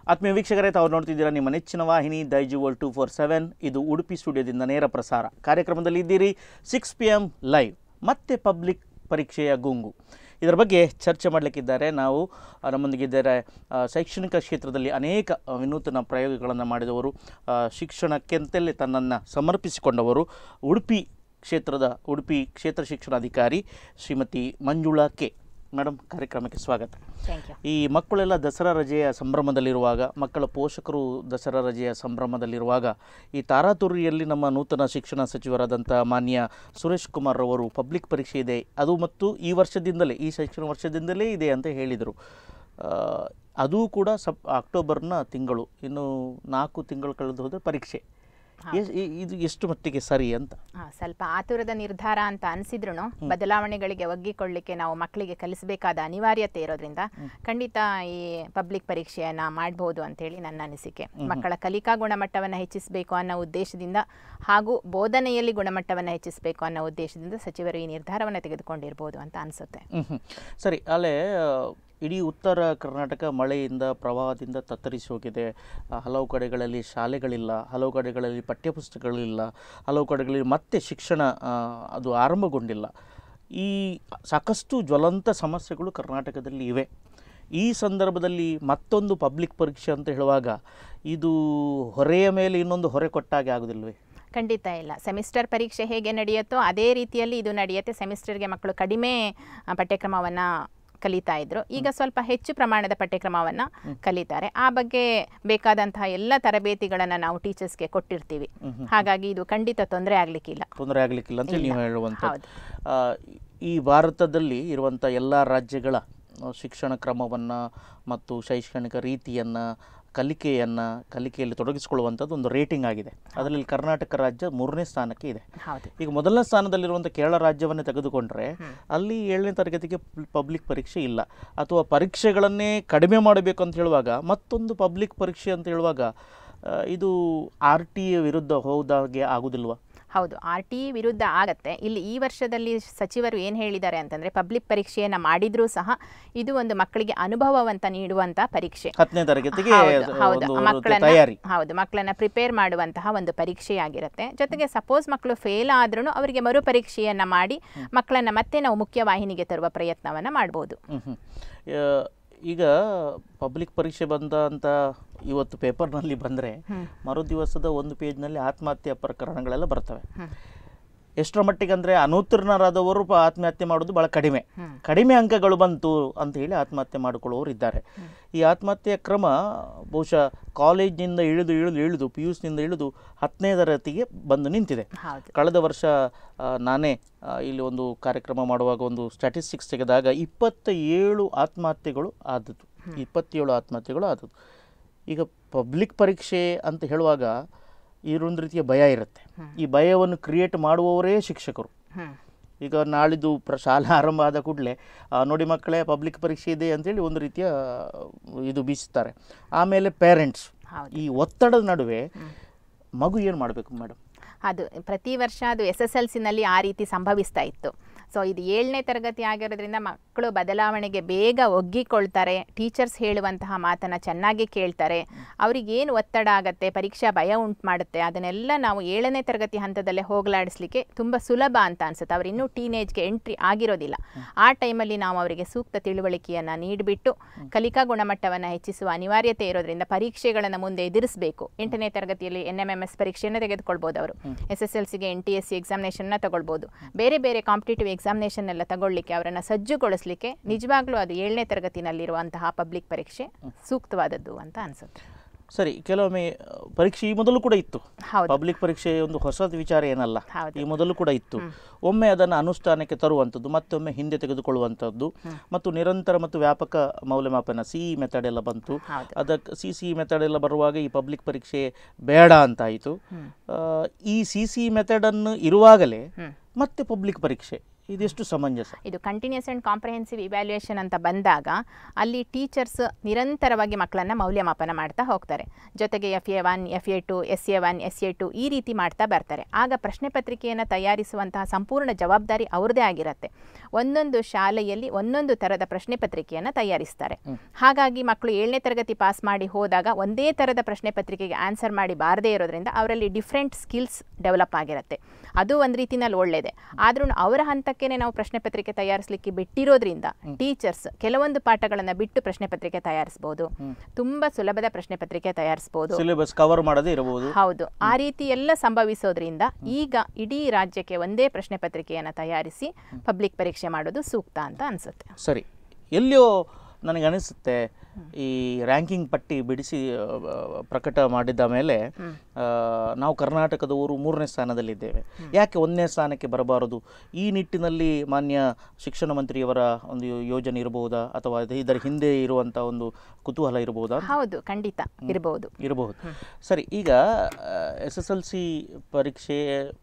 ಆತ್ಮೀಯ ವೀಕ್ಷಕರೇ ತಾವು ನೋಡ್ತಿದ್ದೀರಾ ನಿಮ್ಮ ನೆಚ್ಚಿನ ವಾಹಿನಿ ದೈಜುವಲ್ ಟೂ ಫೋರ್ ಸೆವೆನ್ ಇದು ಉಡುಪಿ ಸ್ಟುಡಿಯೋದಿಂದ ನೇರ ಪ್ರಸಾರ ಕಾರ್ಯಕ್ರಮದಲ್ಲಿ ಇದ್ದೀರಿ ಸಿಕ್ಸ್ ಪಿ ಎಮ್ ಲೈವ್ ಮತ್ತೆ ಪಬ್ಲಿಕ್ ಪರೀಕ್ಷೆಯ ಗುಂಗು ಇದರ ಬಗ್ಗೆ ಚರ್ಚೆ ಮಾಡಲಿಕ್ಕಿದ್ದಾರೆ ನಾವು ಆ, ನಮ್ಮೊಂದಿಗಿದ್ದಾರೆ ಆ, ಶೈಕ್ಷಣಿಕ ಕ್ಷೇತ್ರದಲ್ಲಿ ಅನೇಕ ಆ, ವಿನೂತನ ಪ್ರಯೋಗಗಳನ್ನು ಮಾಡಿದವರು ಆ, ಶಿಕ್ಷಣಕ್ಕೆಂತಲೇ ತನ್ನನ್ನು ಸಮರ್ಪಿಸಿಕೊಂಡವರು ಉಡುಪಿ ಕ್ಷೇತ್ರದ ಉಡುಪಿ ಕ್ಷೇತ್ರ ಶಿಕ್ಷಣಾಧಿಕಾರಿ ಶ್ರೀಮತಿ ಮಂಜುಳಾ ಕೆ ಮೇಡಮ್ ಕಾರ್ಯಕ್ರಮಕ್ಕೆ ಸ್ವಾಗತ ಥ್ಯಾಂಕ್ ಯು ಈ ಮಕ್ಕಳೆಲ್ಲ ದಸರಾ ರಜೆಯ ಸಂಭ್ರಮದಲ್ಲಿರುವಾಗ ಮಕ್ಕಳ ಪೋಷಕರು ದಸರಾ ರಜೆಯ ಸಂಭ್ರಮದಲ್ಲಿರುವಾಗ ಈ ತಾರಾತುರಿಯಲ್ಲಿ ನಮ್ಮ ನೂತನ ಶಿಕ್ಷಣ ಸಚಿವರಾದಂಥ ಮಾನ್ಯ ಸುರೇಶ್ ಕುಮಾರ್ ಅವರು ಪಬ್ಲಿಕ್ ಪರೀಕ್ಷೆ ಇದೆ ಅದು ಮತ್ತು ಈ ವರ್ಷದಿಂದಲೇ ಈ ಶೈಕ್ಷಣಿಕ ವರ್ಷದಿಂದಲೇ ಇದೆ ಅಂತ ಹೇಳಿದರು ಆ, ಅದು ಕೂಡ ಸಪ್ ಅಕ್ಟೋಬರ್ನ ತಿಂಗಳು ಇನ್ನು ನಾಲ್ಕು ತಿಂಗಳು ಕಳೆದು ಹೋದರೆ ಪರೀಕ್ಷೆ ಎಸ್- ಇ- ಇದು ಎಷ್ಟು ಮಟ್ಟಿಗೆ ಸರಿ ಅಂತ ಹಾಂ ಸ್ವಲ್ಪ ಆತುರದ ನಿರ್ಧಾರ ಅಂತ ಅನಿಸಿದ್ರು ಬದಲಾವಣೆಗಳಿಗೆ ಒಗ್ಗಿಕೊಳ್ಳಿಕ್ಕೆ ನಾವು ಮಕ್ಕಳಿಗೆ ಕಲಿಸಬೇಕಾದ ಅನಿವಾರ್ಯತೆ ಇರೋದ್ರಿಂದ ಖಂಡಿತ ಈ ಪಬ್ಲಿಕ್ ಪರೀಕ್ಷೆಯನ್ನ ಮಾಡಬಹುದು ಅಂತೇಳಿ ನನ್ನ ಅನಿಸಿಕೆ ಮಕ್ಕಳ ಕಲಿಕಾ ಗುಣಮಟ್ಟವನ್ನು ಹೆಚ್ಚಿಸಬೇಕು ಅನ್ನೋ ಉದ್ದೇಶದಿಂದ ಹಾಗೂ ಬೋಧನೆಯಲ್ಲಿ ಗುಣಮಟ್ಟವನ್ನು ಹೆಚ್ಚಿಸಬೇಕು ಅನ್ನೋ ಉದ್ದೇಶದಿಂದ ಸಚಿವರು ಈ ನಿರ್ಧಾರವನ್ನು ತೆಗೆದುಕೊಂಡಿರ್ಬೋದು ಅಂತ ಅನಿಸುತ್ತೆ ಹ್ಮ್ ಹ್ಮ್. ಸರಿ ಅಲ್ಲೇ ಆ, ಇಡೀ ಉತ್ತರ ಕರ್ನಾಟಕ ಮಳೆಯಿಂದ ಪ್ರವಾಹದಿಂದ ತತ್ತರಿಸಿ ಹೋಗಿದೆ ಆ, ಹಲವು ಕಡೆಗಳಲ್ಲಿ ಶಾಲೆಗಳಿಲ್ಲ ಹಲವು ಕಡೆಗಳಲ್ಲಿ ಪಠ್ಯಪುಸ್ತಕಗಳಿಲ್ಲ ಹಲವು ಕಡೆಗಳಲ್ಲಿ ಮತ್ತೆ ಶಿಕ್ಷಣ ಆ, ಅದು ಆರಂಭಗೊಂಡಿಲ್ಲ ಈ ಸಾಕಷ್ಟು ಜ್ವಲಂತ ಸಮಸ್ಯೆಗಳು ಕರ್ನಾಟಕದಲ್ಲಿ ಇವೆ ಈ ಸಂದರ್ಭದಲ್ಲಿ ಮತ್ತೊಂದು ಪಬ್ಲಿಕ್ ಪರೀಕ್ಷೆ ಅಂತ ಹೇಳುವಾಗ ಇದು ಹೊರೆಯ ಮೇಲೆ ಇನ್ನೊಂದು ಹೊರೆ ಕೊಟ್ಟಾಗೆ ಆಗೋದಿಲ್ವೇ ಖಂಡಿತ ಇಲ್ಲ ಸೆಮಿಸ್ಟರ್ ಪರೀಕ್ಷೆ ಹೇಗೆ ನಡೆಯುತ್ತೋ ಅದೇ ರೀತಿಯಲ್ಲಿ ಇದು ನಡೆಯುತ್ತೆ ಸೆಮಿಸ್ಟರ್ಗೆ ಮಕ್ಕಳು ಕಡಿಮೆ ಆ, ಪಠ್ಯಕ್ರಮವನ್ನ ಕಲಿತಾ ಇದ್ರು ಈಗ ಸ್ವಲ್ಪ ಹೆಚ್ಚು ಪ್ರಮಾಣದ ಪಠ್ಯಕ್ರಮವನ್ನ ಕಲಿತಾರೆ ಆ ಬಗ್ಗೆ ಬೇಕಾದಂತಹ ಎಲ್ಲ ತರಬೇತಿಗಳನ್ನು ನಾವು ಟೀಚರ್ಸ್ಗೆ ಕೊಟ್ಟಿರ್ತೀವಿ ಹಾಗಾಗಿ ಇದು ಖಂಡಿತ ತೊಂದರೆ ಆಗ್ಲಿಕ್ಕಿಲ್ಲ ತೊಂದರೆ ಆಗಲಿಕ್ಕಿಲ್ಲ ಅಂತೇಳಿ ನೀವು ಹೇಳುವಂಥದ್ದು ಹೌದು. ಆ, ಈ ಭಾರತದಲ್ಲಿ ಇರುವಂಥ ಎಲ್ಲ ರಾಜ್ಯಗಳ ಆ, ಶಿಕ್ಷಣ ಕ್ರಮವನ್ನು ಮತ್ತು ಶೈಕ್ಷಣಿಕ ರೀತಿಯನ್ನು ಕಲಿಕೆಯನ್ನು ಕಲಿಕೆಯಲ್ಲಿ ತೊಡಗಿಸಿಕೊಳ್ಳುವಂಥದ್ದು ಒಂದು ರೇಟಿಂಗ್ ಆಗಿದೆ ಅದರಲ್ಲಿ ಕರ್ನಾಟಕ ರಾಜ್ಯ ಮೂರನೇ ಸ್ಥಾನಕ್ಕೆ ಇದೆ ಹೌದು ಈಗ ಮೊದಲನೇ ಸ್ಥಾನದಲ್ಲಿರುವಂಥ ಕೇರಳ ರಾಜ್ಯವನ್ನೇ ತೆಗೆದುಕೊಂಡ್ರೆ ಅಲ್ಲಿ ಏಳನೇ ತರಗತಿಗೆ ಪಬ್ಲಿಕ್ ಪರೀಕ್ಷೆ ಇಲ್ಲ ಅಥವಾ ಪರೀಕ್ಷೆಗಳನ್ನೇ ಕಡಿಮೆ ಮಾಡಬೇಕು ಅಂತ ಹೇಳುವಾಗ ಮತ್ತೊಂದು ಪಬ್ಲಿಕ್ ಪರೀಕ್ಷೆ ಅಂತ ಹೇಳುವಾಗ ಆ, ಇದು ಆರ್ ಟಿ ವಿರುದ್ಧ ಹೋದಾಗೆ ಆಗುದಿಲ್ವಾ ಹೌದು ಆರ್ ಟಿ ವಿರುದ್ಧ ಆಗತ್ತೆ ಇಲ್ಲಿ ಈ ವರ್ಷದಲ್ಲಿ ಸಚಿವರು ಏನು ಹೇಳಿದ್ದಾರೆ ಅಂತಂದ್ರೆ ಪಬ್ಲಿಕ್ ಪರೀಕ್ಷೆಯನ್ನ ಮಾಡಿದ್ರೂ ಸಹ ಇದು ಒಂದು ಮಕ್ಕಳಿಗೆ ಅನುಭವವಂತ ನೀಡುವಂತ ಪರೀಕ್ಷೆ ಹತ್ತನೇ ತರಗತಿಗೆ ಹೌದು, ಹೌದು. ಒಂದು ಮಕ್ಕಳನ್ನ ತಯಾರಿ ಹೌದು ಮಕ್ಕಳನ್ನ ಪ್ರಿಪೇರ್ ಮಾಡುವಂತಹ ಒಂದು ಪರೀಕ್ಷೆಯಾಗಿರುತ್ತೆ ಜೊತೆಗೆ ಸಪೋಸ್ ಮಕ್ಕಳು ಫೇಲ್ ಆದ್ರೂ ಅವರಿಗೆ ಮರು ಪರೀಕ್ಷೆಯನ್ನ ಮಾಡಿ ಮಕ್ಕಳನ್ನ ಮತ್ತೆ ನಾವು ಮುಖ್ಯವಾಹಿನಿಗೆ ತರುವ ಪ್ರಯತ್ನವನ್ನ ಮಾಡಬಹುದು ಹ್ಮ್ ಹ್ಮ್. ಆ, ಈಗ ಪಬ್ಲಿಕ್ ಪರೀಕ್ಷೆ ಬಂದ ಅಂತ ಇವತ್ತು ಪೇಪರ್ನಲ್ಲಿ ಬಂದರೆ ಮರು ದಿವಸದ ಒಂದು ಪೇಜ್ನಲ್ಲಿ ಆತ್ಮಹತ್ಯೆ ಪ್ರಕರಣಗಳೆಲ್ಲ ಬರ್ತವೆ ಎಷ್ಟರ ಮಟ್ಟಿಗೆ ಅಂದರೆ ಅನುತ್ತೀರ್ಣರಾದವರು ಪ- ಆತ್ಮಹತ್ಯೆ ಮಾಡೋದು ಭಾಳ ಕಡಿಮೆ ಕಡಿಮೆ ಅಂಕಗಳು ಬಂತು ಅಂತ ಹೇಳಿ ಆತ್ಮಹತ್ಯೆ ಮಾಡಿಕೊಳ್ಳುವವರು ಇದ್ದಾರೆ ಈ ಆತ್ಮಹತ್ಯೆಯ ಕ್ರಮ ಬಹುಶಃ ಕಾಲೇಜಿನಿಂದ ಇಳಿದು ಇಳಿದು ಇಳಿದು ಪಿ ಯು ಸಿನಿಂದ ಇಳಿದು ಹತ್ತನೇ ತರಗತಿಗೆ ಬಂದು ನಿಂತಿದೆ ಹೌದು ಕಳೆದ ವರ್ಷ ಆ, ನಾನೇ ಆ, ಇಲ್ಲಿ ಒಂದು ಕಾರ್ಯಕ್ರಮ ಮಾಡುವಾಗ ಒಂದು ಸ್ಟ್ಯಾಟಿಸ್ಟಿಕ್ಸ್ ತೆಗೆದಾಗ ಇಪ್ಪತ್ತ ಏಳು ಆತ್ಮಹತ್ಯೆಗಳು ಆದದ್ದು ಇಪ್ಪತ್ತೇಳು ಆತ್ಮಹತ್ಯೆಗಳು ಆದದ್ದು ಈಗ ಪಬ್ಲಿಕ್ ಪರೀಕ್ಷೆ ಅಂತ ಹೇಳುವಾಗ ಇದೊಂದು ರೀತಿಯ ಭಯ ಇರುತ್ತೆ ಈ ಭಯವನ್ನು ಕ್ರಿಯೇಟ್ ಮಾಡುವವರೇ ಶಿಕ್ಷಕರು ಹ್ಮ್ ಈಗ ನಾಳಿದ್ದು ಪ್ರ ಶಾಲೆ ಆರಂಭ ಆದ ಕೂಡಲೇ ನೋಡಿ ಮಕ್ಕಳೇ ಪಬ್ಲಿಕ್ ಪರೀಕ್ಷೆ ಇದೆ ಅಂತೇಳಿ ಒಂದು ರೀತಿಯ ಆ, ಇದು ಬೀಸುತ್ತಾರೆ ಆಮೇಲೆ ಪೇರೆಂಟ್ಸ್ ಹೌದು ಈ ಒತ್ತಡದ ನಡುವೆ ಮಗು ಏನು ಮಾಡಬೇಕು ಮೇಡಮ್ ಅದು ಪ್ರತಿ ವರ್ಷ ಅದು ಎಸ್ ಎಸ್ ಎಲ್ ಸಿನಲ್ಲಿ ಆ ರೀತಿ ಸಂಭವಿಸ್ತಾ ಇತ್ತು ಸೊ ಇದು ಏಳನೇ ತರಗತಿ ಆಗಿರೋದ್ರಿಂದ ಮಕ್ಕಳು ಬದಲಾವಣೆಗೆ ಬೇಗ ಒಗ್ಗಿಕೊಳ್ತಾರೆ ಟೀಚರ್ಸ್ ಹೇಳುವಂತಹ ಮಾತನ್ನು ಚೆನ್ನಾಗಿ ಕೇಳ್ತಾರೆ ಅವ್ರಿಗೇನು ಒತ್ತಡ ಆಗತ್ತೆ ಪರೀಕ್ಷಾ ಭಯ ಉಂಟು ಮಾಡುತ್ತೆ ಅದನ್ನೆಲ್ಲ ನಾವು ಏಳನೇ ತರಗತಿ ಹಂತದಲ್ಲೇ ಹೋಗಲಾಡಿಸ್ಲಿಕ್ಕೆ ತುಂಬ ಸುಲಭ ಅಂತ ಅನ್ಸುತ್ತೆ ಅವ್ರು ಇನ್ನೂ ಟೀನೇಜ್ಗೆ ಎಂಟ್ರಿ ಆಗಿರೋದಿಲ್ಲ ಆ ಟೈಮಲ್ಲಿ ನಾವು ಅವರಿಗೆ ಸೂಕ್ತ ತಿಳುವಳಿಕೆಯನ್ನು ನೀಡಿಬಿಟ್ಟು ಕಲಿಕಾ ಗುಣಮಟ್ಟವನ್ನು ಹೆಚ್ಚಿಸುವ ಅನಿವಾರ್ಯತೆ ಇರೋದ್ರಿಂದ ಪರೀಕ್ಷೆಗಳನ್ನು ಮುಂದೆ ಎದುರಿಸಬೇಕು ಎಂಟನೇ ತರಗತಿಯಲ್ಲಿ ಎನ್ ಎಮ್ ಎಮ್ ಎಸ್ ಪರೀಕ್ಷೆಯನ್ನು ತೆಗೆದುಕೊಳ್ಬೋದು ಅವರು ಎಸ್ ಎಸ್ ಎಲ್ ಸಿಗೆ ಎನ್ ಟಿ ಎಸ್ ಸಿ ಎಕ್ಸಾಮಿನೇಷನ್ನ ತಗೊಳ್ಬೋದು ಬೇರೆ ಬೇರೆ ಕಾಂಪಿಟೇಟಿವ್ ಎಕ್ಸಾಮಿನೇಷನ್ ಎಲ್ಲ ತಗೊಳ್ಳಿಕ್ಕೆ ಅವರನ್ನು ಸಜ್ಜುಗೊಳಿಸಲಿಕ್ಕೆ ನಿಜವಾಗ್ಲೂ ಅದು ಏಳನೇ ತರಗತಿನಲ್ಲಿರುವಂತಹ ಪಬ್ಲಿಕ್ ಪರೀಕ್ಷೆ ಸೂಕ್ತವಾದದ್ದು ಅಂತ ಅನ್ಸುತ್ತೆ ಸರಿ ಕೆಲವೊಮ್ಮೆ ಆ, ಪರೀಕ್ಷೆ ಈ ಮೊದಲು ಕೂಡ ಇತ್ತು ಹೌದು ಪಬ್ಲಿಕ್ ಪರೀಕ್ಷೆ ಒಂದು ಹೊಸದು ವಿಚಾರ ಏನಲ್ಲ ಹೌದು. ಈ ಮೊದಲು ಕೂಡ ಇತ್ತು ಒಮ್ಮೆ ಅದನ್ನು ಅನುಷ್ಠಾನಕ್ಕೆ ತರುವಂಥದ್ದು ಮತ್ತೊಮ್ಮೆ ಹಿಂದೆ ತೆಗೆದುಕೊಳ್ಳುವಂಥದ್ದು ಮತ್ತು ನಿರಂತರ ಮತ್ತು ವ್ಯಾಪಕ ಮೌಲ್ಯಮಾಪನ ಸಿ ಮೆಥಡ್ ಎಲ್ಲ ಬಂತು ಹೌದು ಅದಕ್ಕೆ ಸಿ ಸಿ ಮೆಥಡ್ ಎಲ್ಲ ಬರುವಾಗ ಈ ಪಬ್ಲಿಕ್ ಪರೀಕ್ಷೆ ಬೇಡ ಅಂತಾಯಿತು ಹ್ಮ್. ಆ, ಈ ಸಿ ಸಿ ಮೆಥಡನ್ನು ಇರುವಾಗಲೇ ಹ್ಮ್. ಮತ್ತೆ ಪಬ್ಲಿಕ್ ಪರೀಕ್ಷೆ ಇದೆಷ್ಟು ಸಮಂಜಸ ಇದು ಕಂಟಿನ್ಯೂಸ್ ಆ್ಯಂಡ್ ಕಾಂಪ್ರಹೆನ್ಸಿವ್ ಇವ್ಯಾಲ್ಯೂಯೇಷನ್ ಅಂತ ಬಂದಾಗ ಅಲ್ಲಿ ಟೀಚರ್ಸ್ ನಿರಂತರವಾಗಿ ಮಕ್ಕಳನ್ನು ಮೌಲ್ಯಮಾಪನ ಮಾಡ್ತಾ ಹೋಗ್ತಾರೆ ಜೊತೆಗೆ F A one F A two S A one S A two ಈ ರೀತಿ ಮಾಡ್ತಾ ಬರ್ತಾರೆ ಆಗ ಪ್ರಶ್ನೆ ಪತ್ರಿಕೆಯನ್ನು ತಯಾರಿಸುವಂತಹ ಸಂಪೂರ್ಣ ಜವಾಬ್ದಾರಿ ಅವ್ರದ್ದೇ ಆಗಿರುತ್ತೆ ಒಂದೊಂದು ಶಾಲೆಯಲ್ಲಿ ಒಂದೊಂದು ಥರದ ಪ್ರಶ್ನೆ ಪತ್ರಿಕೆಯನ್ನು ತಯಾರಿಸ್ತಾರೆ ಹಾಗಾಗಿ ಮಕ್ಕಳು ಏಳನೇ ತರಗತಿ ಪಾಸ್ ಮಾಡಿ ಹೋದಾಗ ಒಂದೇ ಥರದ ಪ್ರಶ್ನೆ ಪತ್ರಿಕೆಗೆ ಆನ್ಸರ್ ಮಾಡಿ ಬಾರದೇ ಇರೋದ್ರಿಂದ ಅವರಲ್ಲಿ ಡಿಫ್ರೆಂಟ್ ಸ್ಕಿಲ್ಸ್ ಡೆವಲಪ್ ಆಗಿರುತ್ತೆ ಅದು ಒಂದು ರೀತಿನಲ್ಲಿ ಒಳ್ಳೆಯದೇ ಆದ್ರೂ ಅವರ ಹಂತಕ್ಕೇ ನಾವು ಪ್ರಶ್ನೆ ಪತ್ರಿಕೆ ತಯಾರಿಸಲಿಕ್ಕೆ ಬಿಟ್ಟಿರೋದ್ರಿಂದ ಟೀಚರ್ಸ್ ಕೆಲವೊಂದು ಪಾಠಗಳನ್ನು ಬಿಟ್ಟು ಪ್ರಶ್ನೆ ಪತ್ರಿಕೆ ತಯಾರಿಸ್ಬೋದು ತುಂಬ ಸುಲಭದ ಪ್ರಶ್ನೆ ಪತ್ರಿಕೆ ತಯಾರಿಸ್ಬೋದು ಸಿಲೆಬಸ್ ಕವರ್ ಮಾಡದೇ ಇರಬಹುದು ಹೌದು ಆ ರೀತಿ ಎಲ್ಲ ಸಂಭವಿಸೋದ್ರಿಂದ ಈಗ ಇಡೀ ರಾಜ್ಯಕ್ಕೆ ಒಂದೇ ಪ್ರಶ್ನೆ ಪತ್ರಿಕೆಯನ್ನು ತಯಾರಿಸಿ ಪಬ್ಲಿಕ್ ಪರೀಕ್ಷೆ ಮಾಡೋದು ಸೂಕ್ತ ಅಂತ ಅನಿಸುತ್ತೆ ಸರಿ ಎಲ್ಲಿಯೋ ನನಗೆ ಅನಿಸುತ್ತೆ ಈ ರ್ಯಾಂಕಿಂಗ್ ಪಟ್ಟಿ ಬಿಡಿಸಿ ಆ, ಪ್ರಕಟ ಮಾಡಿದ ಮೇಲೆ ಆ, ನಾವು ಕರ್ನಾಟಕದವರು ಮೂರನೇ ಸ್ಥಾನದಲ್ಲಿದ್ದೇವೆ ಯಾಕೆ ಒಂದನೇ ಸ್ಥಾನಕ್ಕೆ ಬರಬಾರದು ಈ ನಿಟ್ಟಿನಲ್ಲಿ ಮಾನ್ಯ ಶಿಕ್ಷಣ ಮಂತ್ರಿಯವರ ಒಂದು ಯೋಜನೆ ಇರಬಹುದಾ ಅಥವಾ ಅದು ಇದರ ಹಿಂದೆ ಇರುವಂಥ ಒಂದು ಕುತೂಹಲ ಇರಬಹುದಾ ಹೌದು ಖಂಡಿತ ಇರಬಹುದು ಇರಬಹುದು ಸರಿ ಈಗ ಎಸ್ ಎಸ್ ಎಲ್ ಸಿ ಪರೀಕ್ಷೆ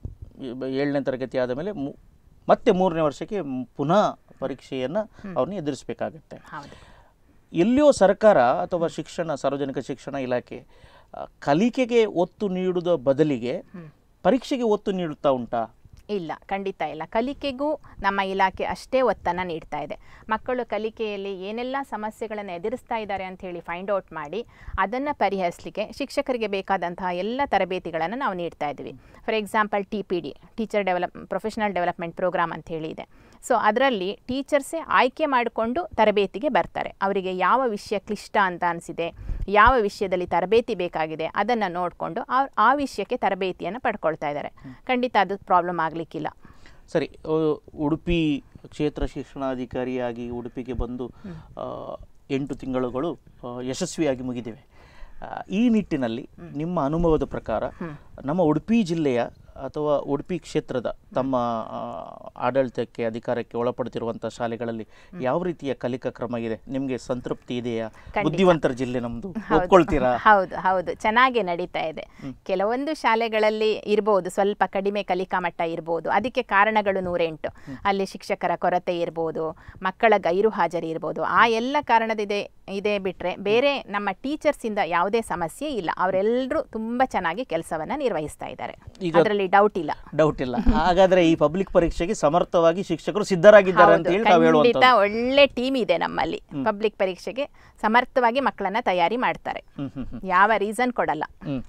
ಏಳನೇ ತರಗತಿ ಆದ ಮೇಲೆ ಮು- ಮತ್ತೆ ಮೂರನೇ ವರ್ಷಕ್ಕೆ ಮ್- ಪುನಃ ಪರೀಕ್ಷೆಯನ್ನು ಅವ್ರನ್ನ ಎದುರಿಸಬೇಕಾಗತ್ತೆ ಹೌದು ಎಲ್ಲಿಯೋ ಸರ್ಕಾರ ಅಥವಾ ಶಿಕ್ಷಣ ಸಾರ್ವಜನಿಕ ಶಿಕ್ಷಣ ಇಲಾಖೆ ಆ, ಕಲಿಕೆಗೆ ಒತ್ತು ನೀಡುವ ಬದಲಿಗೆ ಪರೀಕ್ಷೆಗೆ ಒತ್ತು ನೀಡುತ್ತಾ ಉಂಟಾ ಇಲ್ಲ ಖಂಡಿತ ಇಲ್ಲ ಕಲಿಕೆಗೂ ನಮ್ಮ ಇಲಾಖೆ ಅಷ್ಟೇ ಒತ್ತನ್ನು ನೀಡ್ತಾ ಇದೆ ಮಕ್ಕಳು ಕಲಿಕೆಯಲ್ಲಿ ಏನೆಲ್ಲ ಸಮಸ್ಯೆಗಳನ್ನು ಎದುರಿಸ್ತಾ ಇದ್ದಾರೆ ಅಂತ ಹೇಳಿ ಫೈಂಡ್ ಔಟ್ ಮಾಡಿ ಅದನ್ನು ಪರಿಹರಿಸಲಿಕ್ಕೆ ಶಿಕ್ಷಕರಿಗೆ ಬೇಕಾದಂತಹ ಎಲ್ಲ ತರಬೇತಿಗಳನ್ನು ನಾವು ನೀಡ್ತಾ ಇದ್ದೀವಿ for example T P D teacher develop professional development program ಅಂತ ಹೇಳಿ ಇದೆ ಸೊ ಅದರಲ್ಲಿ ಟೀಚರ್ಸೇ ಆಯ್ಕೆ ಮಾಡಿಕೊಂಡು ತರಬೇತಿಗೆ ಬರ್ತಾರೆ ಅವರಿಗೆ ಯಾವ ವಿಷಯ ಕ್ಲಿಷ್ಟ ಅಂತ ಅನಿಸಿದೆ ಯಾವ ವಿಷಯದಲ್ಲಿ ತರಬೇತಿ ಬೇಕಾಗಿದೆ ಅದನ್ನು ನೋಡಿಕೊಂಡು ಆ- ಆ ವಿಷಯಕ್ಕೆ ತರಬೇತಿಯನ್ನು ಪಡ್ಕೊಳ್ತಾ ಇದ್ದಾರೆ ಖಂಡಿತ ಅದು ಪ್ರಾಬ್ಲಮ್ ಆಗಲಿಕ್ಕಿಲ್ಲ ಸರಿ ಆ, ಉಡುಪಿ ಕ್ಷೇತ್ರ ಶಿಕ್ಷಣಾಧಿಕಾರಿಯಾಗಿ ಉಡುಪಿಗೆ ಬಂದು ಆ, ಎಂಟು ತಿಂಗಳುಗಳು ಆ, ಯಶಸ್ವಿಯಾಗಿ ಮುಗಿದಿವೆ ಆ, ಈ ನಿಟ್ಟಿನಲ್ಲಿ ನಿಮ್ಮ ಅನುಭವದ ಪ್ರಕಾರ ನಮ್ಮ ಉಡುಪಿ ಜಿಲ್ಲೆಯ ಅಥವಾ ಉಡುಪಿ ಕ್ಷೇತ್ರದ ತಮ್ಮ ಆ, ಆಡಳಿತಕ್ಕೆ ಅಧಿಕಾರಕ್ಕೆ ಒಳಪಡುತ್ತಿರುವಂಥ ಶಾಲೆಗಳಲ್ಲಿ ಯಾವ ರೀತಿಯ ಕಲಿಕಾ ಕ್ರಮ ಇದೆ ನಿಮಗೆ ಸಂತೃಪ್ತಿ ಇದೆಯಾ ಬುದ್ಧಿವಂತರ ಜಿಲ್ಲೆ ನಮ್ಮದು ಒಪ್ಕೊಳ್ತೀರಾ ಹೌದು ಹೌದು ಚೆನ್ನಾಗಿ ನಡೀತಾ ಇದೆ ಕೆಲವೊಂದು ಶಾಲೆಗಳಲ್ಲಿ ಇರ್ಬೋದು ಸ್ವಲ್ಪ ಕಡಿಮೆ ಕಲಿಕಾ ಮಟ್ಟ ಇರ್ಬೋದು ಅದಕ್ಕೆ ಕಾರಣಗಳು ನೂರೆಂಟು ಅಲ್ಲಿ ಶಿಕ್ಷಕರ ಕೊರತೆ ಇರ್ಬೋದು ಮಕ್ಕಳ ಗೈರು ಹಾಜರಿ ಇರ್ಬೋದು ಆ ಎಲ್ಲ ಕಾರಣದಿದೆ ಇದೆ ಬಿಟ್ರೆ ಬೇರೆ ನಮ್ಮ ಟೀಚರ್ಸ್ ಇಂದ ಯಾವುದೇ ಸಮಸ್ಯೆ ಇಲ್ಲ ಅವರೆಲ್ಲರೂ ತುಂಬಾ ಚೆನ್ನಾಗಿ ಕೆಲಸವನ್ನ ನಿರ್ವಹಿಸ್ತಾ ಇದ್ದಾರೆ ಈಗ- ಅದರಲ್ಲಿ ಡೌಟ್ ಇಲ್ಲ ಡೌಟ್ ಇಲ್ಲ ಹಾಗಾದ್ರೆ ಈ ಪಬ್ಲಿಕ್ ಪರೀಕ್ಷೆಗೆ ಸಮರ್ಥವಾಗಿ ಶಿಕ್ಷಕರು ಸಿದ್ಧರಾಗಿದ್ದಾರೆ ಅಂತ ಹೌದು, ಹೇಳಿ ನಾವು ಖಂಡಿತ ಹೇಳುವಂಥದ್ದು ಒಳ್ಳೆ ಟೀಮ್ ಇದೆ ನಮ್ಮಲ್ಲಿ ಪಬ್ಲಿಕ್ ಪರೀಕ್ಷೆಗೆ ಸಮರ್ಥವಾಗಿ ಮಕ್ಕಳನ್ನ ತಯಾರಿ ಮಾಡ್ತಾರೆ ಹ್ಮ್ ಹ್ಮ್ ಹ್ಮ್ ಯಾವ ರೀಸನ್ ಕೊಡಲ್ಲ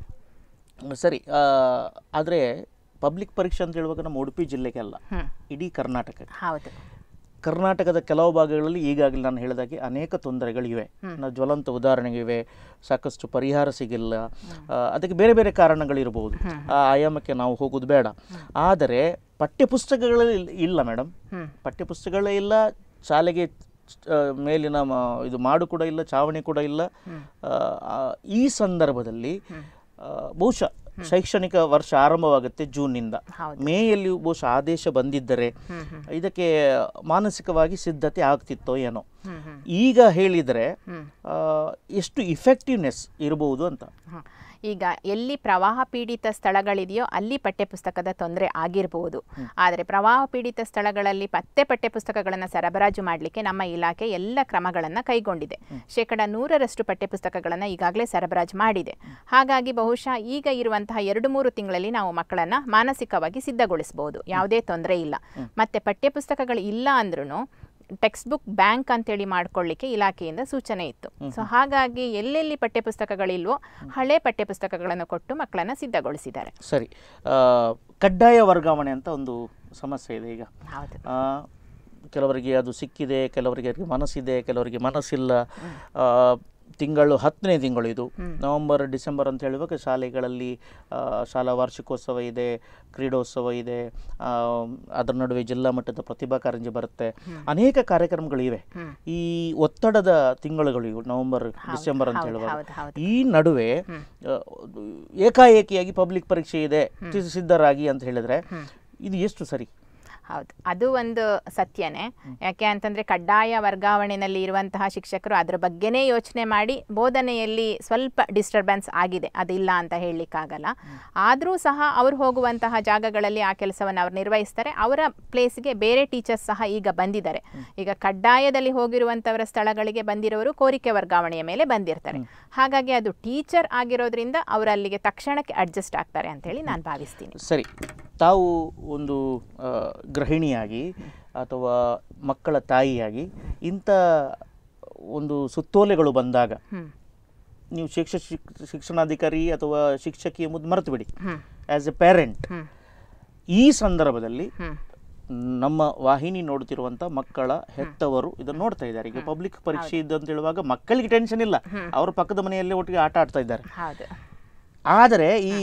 ಹ್ಮ್ ಸರಿ ಆದರೆ ಪಬ್ಲಿಕ್ ಪರೀಕ್ಷೆ ಅಂತ ಹೇಳುವಾಗ ನಮ್ಮ ಉಡುಪಿ ಜಿಲ್ಲೆಗೆ ಅಲ್ಲ ಹ್ಮ್ ಇಡೀ ಕರ್ನಾಟಕ ಹೌದು ಕರ್ನಾಟಕದ ಕೆಲವು ಭಾಗಗಳಲ್ಲಿ ಈಗಾಗಲೇ ನಾನು ಹೇಳಿದಾಗೆ ಅನೇಕ ತೊಂದರೆಗಳಿವೆ ನಾವು ಜ್ವಲಂತ ಉದಾಹರಣೆಗಳಿವೆ ಸಾಕಷ್ಟು ಪರಿಹಾರ ಸಿಗಿಲ್ಲ ಆ, ಅದಕ್ಕೆ ಬೇರೆ ಬೇರೆ ಕಾರಣಗಳಿರಬಹುದು ಆ ಆಯಾಮಕ್ಕೆ ನಾವು ಹೋಗೋದು ಬೇಡ ಆದರೆ ಪಠ್ಯಪುಸ್ತಕಗಳಲ್ಲಿ ಇಲ್- ಇಲ್ಲ ಮೇಡಮ್ ಹ್ಮ್ ಪಠ್ಯಪುಸ್ತಕಗಳೇ ಇಲ್ಲ ಶಾಲೆಗೆ ಆ, ಮೇಲಿನ ಮ- ಇದು ಮಾಡು ಕೂಡ ಇಲ್ಲ ಚಾವಣಿ ಕೂಡ ಇಲ್ಲ ಆ, ಆ, ಈ ಸಂದರ್ಭದಲ್ಲಿ ಆ, ಬಹುಶಃ ಶೈಕ್ಷಣಿಕ ವರ್ಷ ಆರಂಭವಾಗುತ್ತೆ ಜೂನ್ನಿಂದ ಹೌದು. ಮೇಯಲ್ಲಿ ಬಹುಶಃ ಆದೇಶ ಬಂದಿದ್ದರೆ ಹ್ಮ್ ಹ್ಮ್ ಇದಕ್ಕೆ ಮಾನಸಿಕವಾಗಿ ಸಿದ್ಧತೆ ಆಗ್ತಿತ್ತೋ ಏನೋ ಹ್ಮ್ ಹ್ಮ್ ಈಗ ಹೇಳಿದರೆ ಹ್ಮ್. ಆ, ಎಷ್ಟು ಇಫೆಕ್ಟಿವ್ನೆಸ್ ಇರಬಹುದು ಅಂತ ಹ. ಈಗ ಎಲ್ಲಿ ಪ್ರವಾಹ ಪೀಡಿತ ಸ್ಥಳಗಳಿದೆಯೋ ಅಲ್ಲಿ ಪಠ್ಯಪುಸ್ತಕದ ತೊಂದರೆ ಆಗಿರ್ಬೋದು ಆದರೆ ಪ್ರವಾಹ ಪೀಡಿತ ಸ್ಥಳಗಳಲ್ಲಿ ಪತ್ತೆ ಪಠ್ಯಪುಸ್ತಕಗಳನ್ನು ಸರಬರಾಜು ಮಾಡಲಿಕ್ಕೆ ನಮ್ಮ ಇಲಾಖೆ ಎಲ್ಲ ಕ್ರಮಗಳನ್ನು ಕೈಗೊಂಡಿದೆ ಶೇಕಡ ನೂರರಷ್ಟು ಪಠ್ಯಪುಸ್ತಕಗಳನ್ನು ಈಗಾಗಲೇ ಸರಬರಾಜು ಮಾಡಿದೆ ಹಾಗಾಗಿ ಬಹುಶಃ ಈಗ ಇರುವಂತಹ ಎರಡು ಮೂರು ತಿಂಗಳಲ್ಲಿ ನಾವು ಮಕ್ಕಳನ್ನು ಮಾನಸಿಕವಾಗಿ ಸಿದ್ಧಗೊಳಿಸಬಹುದು ಯಾವುದೇ ತೊಂದರೆ ಇಲ್ಲ ಮತ್ತೆ ಪಠ್ಯಪುಸ್ತಕಗಳು ಇಲ್ಲ ಅಂದ್ರೂ ಟೆಕ್ಸ್ಟ್ ಬುಕ್ ಬ್ಯಾಂಕ್ ಅಂತೇಳಿ ಮಾಡ್ಕೊಳ್ಳಿಕ್ಕೆ ಇಲಾಖೆಯಿಂದ ಸೂಚನೆ ಇತ್ತು ಸೊ ಹಾಗಾಗಿ ಎಲ್ಲೆಲ್ಲಿ ಪಠ್ಯಪುಸ್ತಕಗಳಿಲ್ವೋ ಹಳೆ ಪಠ್ಯಪುಸ್ತಕಗಳನ್ನು ಕೊಟ್ಟು ಮಕ್ಕಳನ್ನು ಸಿದ್ಧಗೊಳಿಸಿದ್ದಾರೆ ಸರಿ ಆ, ಕಡ್ಡಾಯ ವರ್ಗಾವಣೆ ಅಂತ ಒಂದು ಸಮಸ್ಯೆ ಇದೆ ಈಗ ಹೌದು ಆ, ಕೆಲವರಿಗೆ ಅದು ಸಿಕ್ಕಿದೆ ಕೆಲವರಿಗೆ ಅದಕ್ಕೆ ಮನಸ್ಸಿದೆ ಕೆಲವರಿಗೆ ಮನಸ್ಸಿಲ್ಲ ಆ, ತಿಂಗಳು ಹತ್ತನೇ ತಿಂಗಳು ಇದು ನವೆಂಬರ್ ಡಿಸೆಂಬರ್ ಅಂತ ಹೇಳುವಾಗ ಶಾಲೆಗಳಲ್ಲಿ ಆ, ಶಾಲಾ ವಾರ್ಷಿಕೋತ್ಸವ ಇದೆ ಕ್ರೀಡೋತ್ಸವ ಇದೆ ಆ, ಅದರ ನಡುವೆ ಜಿಲ್ಲಾ ಮಟ್ಟದ ಪ್ರತಿಭಾ ಕಾರಂಜಿ ಬರುತ್ತೆ ಅನೇಕ ಕಾರ್ಯಕ್ರಮಗಳಿವೆ ಹ್ಮ್. ಈ ಒತ್ತಡದ ತಿಂಗಳುಗಳು ಇವು ನವೆಂಬರ್ ಡಿಸೆಂಬರ್ ಅಂತ ಹೌದು, ಹೇಳುವಾಗ ಹೌದು, ಹೌದು. ಈ ನಡುವೆ ಆ, ಏಕಾಏಕಿಯಾಗಿ ಪಬ್ಲಿಕ್ ಪರೀಕ್ಷೆ ಇದೆ ಸಿ- ಸಿದ್ಧರಾಗಿ ಅಂತ ಹೇಳಿದ್ರೆ ಇದು ಎಷ್ಟು ಸರಿ ಹೌದು ಅದು ಒಂದು ಸತ್ಯನೇ ಯಾಕೆ ಅಂತಂದ್ರೆ ಕಡ್ಡಾಯ ವರ್ಗಾವಣೆಯಲ್ಲಿ ಇರುವಂತಹ ಶಿಕ್ಷಕರು ಅದ್ರ ಬಗ್ಗೆನೇ ಯೋಚನೆ ಮಾಡಿ ಬೋಧನೆಯಲ್ಲಿ ಸ್ವಲ್ಪ ಡಿಸ್ಟರ್ಬೆನ್ಸ್ ಆಗಿದೆ ಅದಿಲ್ಲ ಅಂತ ಹೇಳಲಿಕ್ಕಾಗಲ್ಲ ಆದರೂ ಸಹ ಅವ್ರು ಹೋಗುವಂತಹ ಜಾಗಗಳಲ್ಲಿ ಆ ಕೆಲಸವನ್ನು ಅವ್ರು ನಿರ್ವಹಿಸ್ತಾರೆ ಅವರ ಪ್ಲೇಸ್ಗೆ ಬೇರೆ ಟೀಚರ್ಸ್ ಸಹ ಈಗ ಬಂದಿದ್ದಾರೆ ಈಗ ಕಡ್ಡಾಯದಲ್ಲಿ ಹೋಗಿರುವಂಥವರ ಸ್ಥಳಗಳಿಗೆ ಬಂದಿರೋರು ಕೋರಿಕೆ ವರ್ಗಾವಣೆಯ ಮೇಲೆ ಬಂದಿರ್ತಾರೆ ಹಾಗಾಗಿ ಅದು ಟೀಚರ್ ಆಗಿರೋದ್ರಿಂದ ಅವರು ಅಲ್ಲಿಗೆ ತಕ್ಷಣಕ್ಕೆ ಅಡ್ಜಸ್ಟ್ ಆಗ್ತಾರೆ ಅಂತ ಹೇಳಿ ನಾನು ಭಾವಿಸ್ತೀನಿ ಸರಿ ತಾವು ಒಂದು ಆ, ಗೃಹಿಣಿಯಾಗಿ ಅಥವಾ ಮಕ್ಕಳ ತಾಯಿಯಾಗಿ ಇಂಥ ಒಂದು ಸುತ್ತೋಲೆಗಳು ಬಂದಾಗ ಹ್ಮ್ ನೀವು ಶಿಕ್ಷ ಶಿಕ್- ಶಿಕ್ಷಣಾಧಿಕಾರಿ ಅಥವಾ ಶಿಕ್ಷಕಿ ಎಂಬುದು ಮರೆತು ಬಿಡಿ hmm as a parent hmm ಈ ಸಂದರ್ಭದಲ್ಲಿ ಹ್ಮ್ ನಮ್ಮ ವಾಹಿನಿ ನೋಡ್ತಿರುವಂತ ಮಕ್ಕಳ ಹೆತ್ತವರು ಇದನ್ನು ನೋಡ್ತಾ ಇದ್ದಾರೆ ಈಗ ಪಬ್ಲಿಕ್ ಪರೀಕ್ಷೆ ಇದೆ ಅಂತ ಹೇಳುವಾಗ ಮಕ್ಕಳಿಗೆ ಟೆನ್ಷನ್ ಇಲ್ಲ ಅವ್ರ ಪಕ್ಕದ ಮನೆಯಲ್ಲೇ ಒಟ್ಟಿಗೆ ಆಟ ಆಡ್ತಾ ಇದ್ದಾರೆ ಹೌದು ಆದರೆ ಈ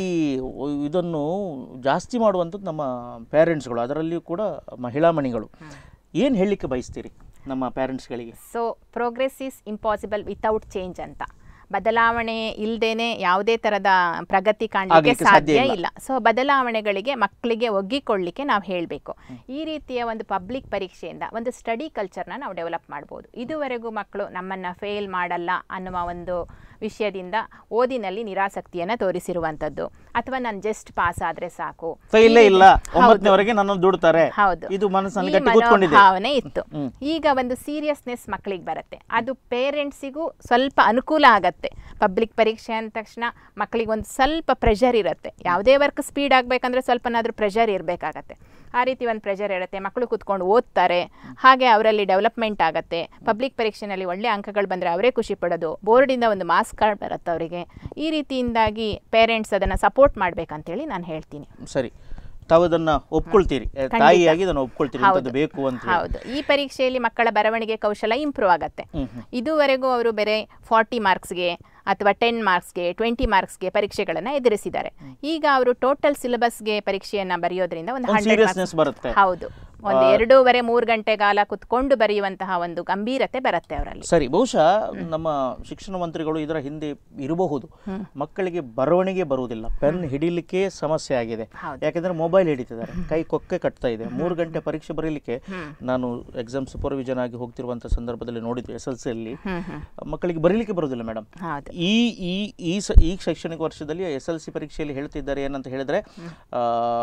ಇದನ್ನು ಜಾಸ್ತಿ ಮಾಡುವಂಥದ್ದು ನಮ್ಮ ಪೇರೆಂಟ್ಸ್ಗಳು ಅದರಲ್ಲಿಯೂ ಕೂಡ ಮಹಿಳಾ ಮಣಿಗಳು ಏನು ಹೇಳಲಿಕ್ಕೆ ಬಯಸ್ತೀರಿ ನಮ್ಮ ಪೇರೆಂಟ್ಸ್ಗಳಿಗೆ so progress is impossible without change ಅಂತ ಬದಲಾವಣೆ ಇಲ್ಲದೇನೆ ಯಾವುದೇ ತರದ ಪ್ರಗತಿ ಕಾಣಲಿಕ್ಕೆ ಆಗ್ಲಿಕ್ಕೆ ಸಾಧ್ಯ ಸಾಧ್ಯ ಇಲ್ಲ. ಇಲ್ಲ ಸೊ ಬದಲಾವಣೆಗಳಿಗೆ ಮಕ್ಕಳಿಗೆ ಒಗ್ಗಿಕೊಳ್ಳಿಕ್ಕೆ ನಾವು ಹೇಳಬೇಕು ಈ ರೀತಿಯ ಒಂದು ಪಬ್ಲಿಕ್ ಪರೀಕ್ಷೆಯಿಂದ ಒಂದು ಸ್ಟಡಿ ಕಲ್ಚರ್ನ ನಾವು ಡೆವಲಪ್ ಮಾಡ್ಬೋದು ಇದುವರೆಗೂ ಮಕ್ಕಳು ನಮ್ಮನ್ನು ಫೇಲ್ ಮಾಡಲ್ಲ ಅನ್ನುವ ಒಂದು ವಿಷಯದಿಂದ ಓದಿನಲ್ಲಿ ನಿರಾಸಕ್ತಿಯನ್ನು ತೋರಿಸಿರುವಂಥದ್ದು ಅಥವಾ ನಾನು ಜಸ್ಟ್ ಪಾಸ್ ಆದರೆ ಸಾಕು ಫೈಲೇ ಈ ಇಲ್ಲ ರೀತಿ- ಹೌದು. ಒಂಬತ್ತನೇವರೆಗೆ ನನ್ನನ್ನು ದುಡ್ತಾರೆ ಹೌದು ಇದು ಮನಸ್ಸಿನಲ್ಲಿ ಈ ಗಟ್ಟಿ ಕೂತ್ಕೊಂಡಿದೆ ಮನೋಭಾವನೆ ಇತ್ತು ಹ್ಮ್. ಈಗ ಒಂದು ಸೀರಿಯಸ್ನೆಸ್ ಮಕ್ಕಳಿಗೆ ಬರುತ್ತೆ ಅದು ಪೇರೆಂಟ್ಸಿಗೂ ಸ್ವಲ್ಪ ಅನುಕೂಲ ಆಗತ್ತೆ ಪಬ್ಲಿಕ್ ಪರೀಕ್ಷೆ ಅಂದ ತಕ್ಷಣ ಮಕ್ಕಳಿಗೆ ಒಂದು ಸ್ವಲ್ಪ ಪ್ರೆಷರ್ ಇರುತ್ತೆ ಯಾವುದೇ ವರ್ಕ್ ಸ್ಪೀಡ್ ಆಗಬೇಕಂದ್ರೆ ಸ್ವಲ್ಪನಾದ್ರೂ ಪ್ರೆಷರ್ ಇರಬೇಕಾಗತ್ತೆ ಆ ರೀತಿ ಒಂದು ಪ್ರೆಷರ್ ಇರುತ್ತೆ ಮಕ್ಕಳು ಕುತ್ಕೊಂಡು ಓದ್ತಾರೆ ಹಾಗೆ ಅವರಲ್ಲಿ ಡೆವಲಪ್ಮೆಂಟ್ ಆಗುತ್ತೆ ಪಬ್ಲಿಕ್ ಪರೀಕ್ಷೆನಲ್ಲಿ ಒಳ್ಳೆ ಅಂಕಗಳು ಬಂದರೆ ಅವರೇ ಖುಷಿ ಪಡೋದು ಬೋರ್ಡಿಂದ ಒಂದು ಮಾರ್ಕ್ಸ್ ಕಾರ್ಡ್ ಬರುತ್ತೆ ಅವರಿಗೆ ಈ ರೀತಿಯಿಂದಾಗಿ ಪೇರೆಂಟ್ಸ್ ಅದನ್ನು ಸಪೋರ್ಟ್ ಮಾಡಬೇಕಂತೇಳಿ ನಾನು ಹೇಳ್ತೀನಿ ಸರಿ ತಾವು ಅದನ್ನ ಒಪ್ಕೊಳ್ತೀರಿ ತಾಯಿಯಾಗಿ ಇದನ್ನು ಒಪ್ಕೊಳ್ತೀರಿ ಹೌದು. ಇಂಥದ್ದು ಬೇಕು ಅಂತ ಹೇಳಿ. ಹೌದು ಈ ಪರೀಕ್ಷೆಯಲ್ಲಿ ಮಕ್ಕಳ ಬರವಣಿಗೆ ಕೌಶಲ ಇಂಪ್ರೂವ್ ಆಗತ್ತೆ ಹ್ಮ್ ಹ್ಮ್. ಇದುವರೆಗೂ ಅವರು ಬೇರೆ ಫಾರ್ಟಿ ಮಾರ್ಕ್ಸ್ಗೆ ಅಥವಾ ಟೆನ್ ಮಾರ್ಕ್ಸ್ಗೆ ಟ್ವೆಂಟಿ ಮಾರ್ಕ್ಸ್ಗೆ ಪರೀಕ್ಷೆಗಳನ್ನು ಎದುರಿಸಿದ್ದಾರೆ ಈಗ ಅವರು ಟೋಟಲ್ ಸಿಲೆಬಸ್ಗೆ ಪರೀಕ್ಷೆಯನ್ನ ಬರೆಯೋದ್ರಿಂದ ಒಂದು ಒಂದು ಹಂಡ್ರೆಡ್ ಸೀರಿಯಸ್ನೆಸ್ ಬರುತ್ತೆ ಹೌದು ಒಂದು ಎರಡೂವರೆ ಮೂರು ಗಂಟೆ ಕಾಲ ಕುತ್ಕೊಂಡು ಬರೆಯುವಂತಹ ಒಂದು ಗಂಭೀರತೆ ಬರುತ್ತೆ ಅವರಲ್ಲಿ ಸರಿ ಬಹುಶಃ ನಮ್ಮ ಶಿಕ್ಷಣ ಮಂತ್ರಿಗಳು ಇದರ ಹಿಂದೆ ಇರಬಹುದು ಮಕ್ಕಳಿಗೆ ಬರವಣಿಗೆ ಬರುವುದಿಲ್ಲ ಪೆನ್ ಹಿಡಿಲಿಕ್ಕೆ ಸಮಸ್ಯೆ ಆಗಿದೆ ಹೌದು. ಯಾಕೆಂದ್ರೆ ಮೊಬೈಲ್ ಹಿಡಿತಿದ್ದಾರೆ ಕೈ ಕೊಕ್ಕೆ ಕಟ್ತಾ ಇದೆ ಮೂರು ಗಂಟೆ ಪರೀಕ್ಷೆ ಬರೀಲಿಕ್ಕೆ ನಾನು ಎಕ್ಸಾಮ್ ಸೂಪರ್ವಿಷನ್ ಆಗಿ ಹೋಗ್ತಿರುವಂತ ಸಂದರ್ಭದಲ್ಲಿ ನೋಡಿದ್ವಿ ಎಸ್ ಎಲ್ ಸಿ ಅಲ್ಲಿ ಹ್ಮ್ ಹ್ಮ್ ಮಕ್ಕಳಿಗೆ ಬರೀಲಿಕ್ಕೆ ಬರುವುದಿಲ್ಲ ಮೇಡಮ್ ಹೌದು ಈ ಈ ಈ ಸ ಈ ಶೈಕ್ಷಣಿಕ ವರ್ಷದಲ್ಲಿ ಎಸ್ ಎಲ್ ಸಿ ಪರೀಕ್ಷೆಯಲ್ಲಿ ಹೇಳ್ತಿದ್ದಾರೆ ಏನಂತ ಹೇಳಿದ್ರೆ ಆ,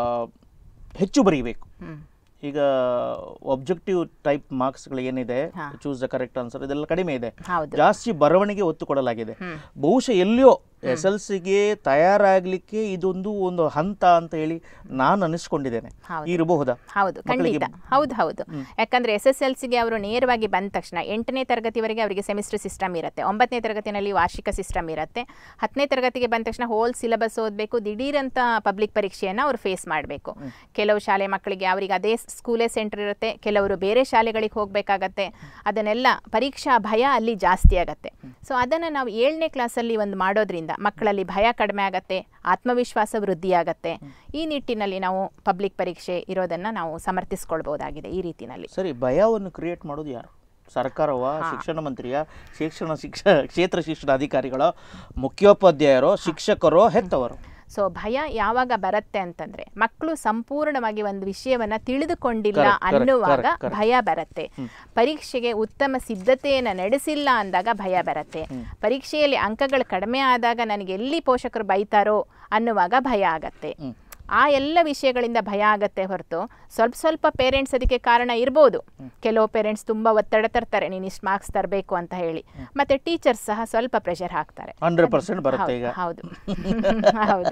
ಹೆಚ್ಚು ಬರೀಬೇಕು ಹ್ಮ್ ಈಗ ಒಬ್ಜೆಕ್ಟಿವ್ ಟೈಪ್ ಮಾರ್ಕ್ಸ್ಗಳು ಏನಿದೆ ಹಾ. ಚೂಸ್ ದ ಕರೆಕ್ಟ್ ಆನ್ಸರ್ ಇದೆಲ್ಲ ಕಡಿಮೆ ಇದೆ ಹೌದು ಜಾಸ್ತಿ ಬರವಣಿಗೆ ಒತ್ತು ಕೊಡಲಾಗಿದೆ ಹ್ಮ್. ಬಹುಶಃ ಎಲ್ಲಿಯೋ ಎಸ್ ಎಲ್ ಸಿಗೆ ತಯಾರಾಗಲಿಕ್ಕೆ ಇದೊಂದು ಒಂದು ಹಂತ ಅಂತ ಹೇಳಿ ನಾನು ಅನಿಸ್ಕೊಂಡಿದ್ದೇನೆ ಹೌದು. ಇರಬಹುದಾ ಹೌದು ಮಕ್ಕಳಿಗೆ- ಖಂಡಿತ ಹೌದು ಹೌದು ಯಾಕಂದ್ರೆ ಎಸ್ ಎಸ್ ಎಲ್ ಸಿಗೆ ಅವರು ನೇರವಾಗಿ ಬಂದ ತಕ್ಷಣ ಎಂಟನೇ ತರಗತಿವರೆಗೆ ಅವರಿಗೆ ಸೆಮಿಸ್ಟರ್ ಸಿಸ್ಟಮ್ ಇರುತ್ತೆ ಒಂಬತ್ತನೇ ತರಗತಿನಲ್ಲಿ ವಾರ್ಷಿಕ ಸಿಸ್ಟಮ್ ಇರುತ್ತೆ ಹತ್ತನೇ ತರಗತಿಗೆ ಬಂದ ತಕ್ಷಣ ಹೋಲ್ ಸಿಲೆಬಸ್ ಓದಬೇಕು ದಿಢೀರಂತ ಪಬ್ಲಿಕ್ ಪರೀಕ್ಷೆಯನ್ನು ಅವರು ಫೇಸ್ ಮಾಡಬೇಕು ಕೆಲವು ಶಾಲೆ ಮಕ್ಕಳಿಗೆ ಅವರಿಗೆ ಅದೇ ಸ್ಕೂಲೇ ಸೆಂಟರ್ ಇರುತ್ತೆ ಕೆಲವರು ಬೇರೆ ಶಾಲೆಗಳಿಗೆ ಹೋಗಬೇಕಾಗತ್ತೆ ಅದನ್ನೆಲ್ಲ ಪರೀಕ್ಷಾ ಭಯ ಅಲ್ಲಿ ಜಾಸ್ತಿ ಆಗತ್ತೆ ಸೊ ಅದನ್ನು ನಾವು ಏಳನೇ ಕ್ಲಾಸಲ್ಲಿ ಒಂದು ಮಾಡೋದ್ರಿಂದ ಮಕ್ಕಳಲ್ಲಿ ಭಯ ಕಡಿಮೆ ಆಗತ್ತೆ ಆತ್ಮವಿಶ್ವಾಸ ವೃದ್ಧಿಯಾಗತ್ತೆ ಈ ನಿಟ್ಟಿನಲ್ಲಿ ನಾವು ಪಬ್ಲಿಕ್ ಪರೀಕ್ಷೆ ಇರೋದನ್ನು ನಾವು ಸಮರ್ಥಿಸ್ಕೊಳ್ಬಹುದಾಗಿದೆ ಈ ರೀತಿನಲ್ಲಿ ಸರಿ ಭಯವನ್ನು ಕ್ರಿಯೇಟ್ ಮಾಡೋದು ಯಾರು ಸರ್ಕಾರವ ಶಿಕ್ಷಣ ಮಂತ್ರಿಯ ಶಿಕ್ಷಣ ಶಿಕ್ಷ ಕ್ಷೇತ್ರ ಶಿಕ್ಷಣ ಅಧಿಕಾರಿಗಳ ಮುಖ್ಯೋಪಾಧ್ಯಾಯರೋ ಶಿಕ್ಷಕರೋ ಹೆತ್ತವರು ಸೊ ಭಯ ಯಾವಾಗ ಬರುತ್ತೆ ಅಂತಂದ್ರೆ ಮಕ್ಕಳು ಸಂಪೂರ್ಣವಾಗಿ ಒಂದು ವಿಷಯವನ್ನ ತಿಳಿದುಕೊಂಡಿಲ್ಲ Correct, correct, ಅನ್ನುವಾಗ correct, correct. ಭಯ ಬರುತ್ತೆ ಪರೀಕ್ಷೆಗೆ ಉತ್ತಮ ಸಿದ್ಧತೆಯನ್ನು ನಡೆಸಿಲ್ಲ ಅಂದಾಗ ಭಯ ಬರುತ್ತೆ ಪರೀಕ್ಷೆಯಲ್ಲಿ ಅಂಕಗಳು ಕಡಿಮೆ ಆದಾಗ ನನಗೆ ಎಲ್ಲಿ ಪೋಷಕರು ಬೈತಾರೋ ಅನ್ನುವಾಗ ಭಯ ಆಗತ್ತೆ ಹ್ಮ್. ಆ ಎಲ್ಲ ವಿಷಯಗಳಿಂದ ಭಯ ಆಗತ್ತೆ ಹೊರತು ಸ್ವಲ್ಪ ಸ್ವಲ್ಪ ಪೇರೆಂಟ್ಸ್ ಅದಕ್ಕೆ ಕಾರಣ ಇರ್ಬೋದು ಕೆಲವು ಪೇರೆಂಟ್ಸ್ ತುಂಬ ಒತ್ತಡ ತರ್ತಾರೆ ನೀನು ಇಷ್ಟು ಮಾರ್ಕ್ಸ್ ತರಬೇಕು ಅಂತ ಹೇಳಿ ಮತ್ತೆ ಟೀಚರ್ಸ್ ಸಹ ಸ್ವಲ್ಪ ಪ್ರೆಷರ್ ಹಾಕ್ತಾರೆ ಹಂಡ್ರೆಡ್ ಪರ್ಸೆಂಟ್ ಬರುತ್ತೆ ಈಗ ಹೌದು ಹೌದು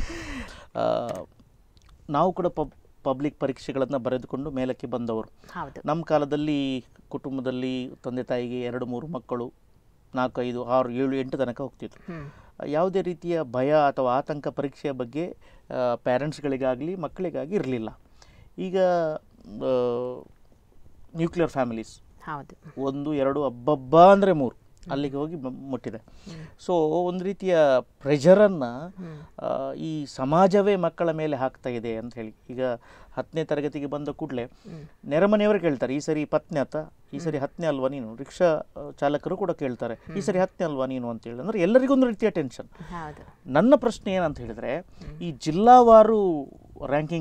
ಆ, ನಾವು ಕೂಡ ಪಬ್ ಪಬ್ಲಿಕ್ ಪರೀಕ್ಷೆಗಳನ್ನು ಬರೆದುಕೊಂಡು ಮೇಲಕ್ಕೆ ಬಂದವರು ಹೌದು ನಮ್ಮ ಕಾಲದಲ್ಲಿ ಕುಟುಂಬದಲ್ಲಿ ತಂದೆ ತಾಯಿಗೆ ಎರಡು ಮೂರು ಮಕ್ಕಳು ನಾಲ್ಕು ಐದು ಆರು ಏಳು ಎಂಟು ತನಕ ಹೋಗ್ತಿದ್ರು ಹ್ಮ್. ಯಾವುದೇ ರೀತಿಯ ಭಯ ಅಥವಾ ಆತಂಕ ಪರೀಕ್ಷೆಯ ಬಗ್ಗೆ ಪ್ಯಾರೆಂಟ್ಸ್ಗಳಿಗಾಗಲಿ ಮಕ್ಕಳಿಗಾಗಿ ಇರಲಿಲ್ಲ ಈಗ ನ್ಯೂಕ್ಲಿಯರ್ ಫ್ಯಾಮಿಲೀಸ್ ಹೌದು ಒಂದು ಎರಡು ಹಬ್ಬಬ್ಬ ಅಂದರೆ ಮೂರು ಅಲ್ಲಿಗೆ ಹೋಗಿ ಮ- ಮುಟ್ಟಿದೆ ಸೊ ಒಂದು ರೀತಿಯ ಪ್ರೆಷರನ್ನು ಈ ಸಮಾಜವೇ ಮಕ್ಕಳ ಮೇಲೆ ಹಾಕ್ತಾ ಇದೆ ಅಂತ ಹೇಳಿ ಈಗ ಹತ್ತನೇ ತರಗತಿಗೆ ಬಂದ ಕೂಡಲೇ ನೆರೆಮನೆಯವರು ಕೇಳ್ತಾರೆ ಈ ಸರಿ ಪತ್ನಿ ಆತ ಈ ಸರಿ ಹತ್ತನೇ ಅಲ್ವಾ ನೀನು ರಿಕ್ಷಾ ಆ, ಚಾಲಕರು ಕೂಡ ಕೇಳ್ತಾರೆ ಈ ಸರಿ ಹತ್ತನೇ ಅಲ್ವಾ ನೀನು ಅಂತ ಹೇಳಿ ಅಂದರೆ ಎಲ್ಲರಿಗೂ ಒಂದು ರೀತಿಯ ಟೆನ್ಷನ್ ಹೌದು ನನ್ನ ಪ್ರಶ್ನೆ ಏನಂತ ಹೇಳಿದ್ರೆ ಈ ಜಿಲ್ಲಾವಾರು ರ್ಯಾಂಕಿಂಗ್ ಇದೆ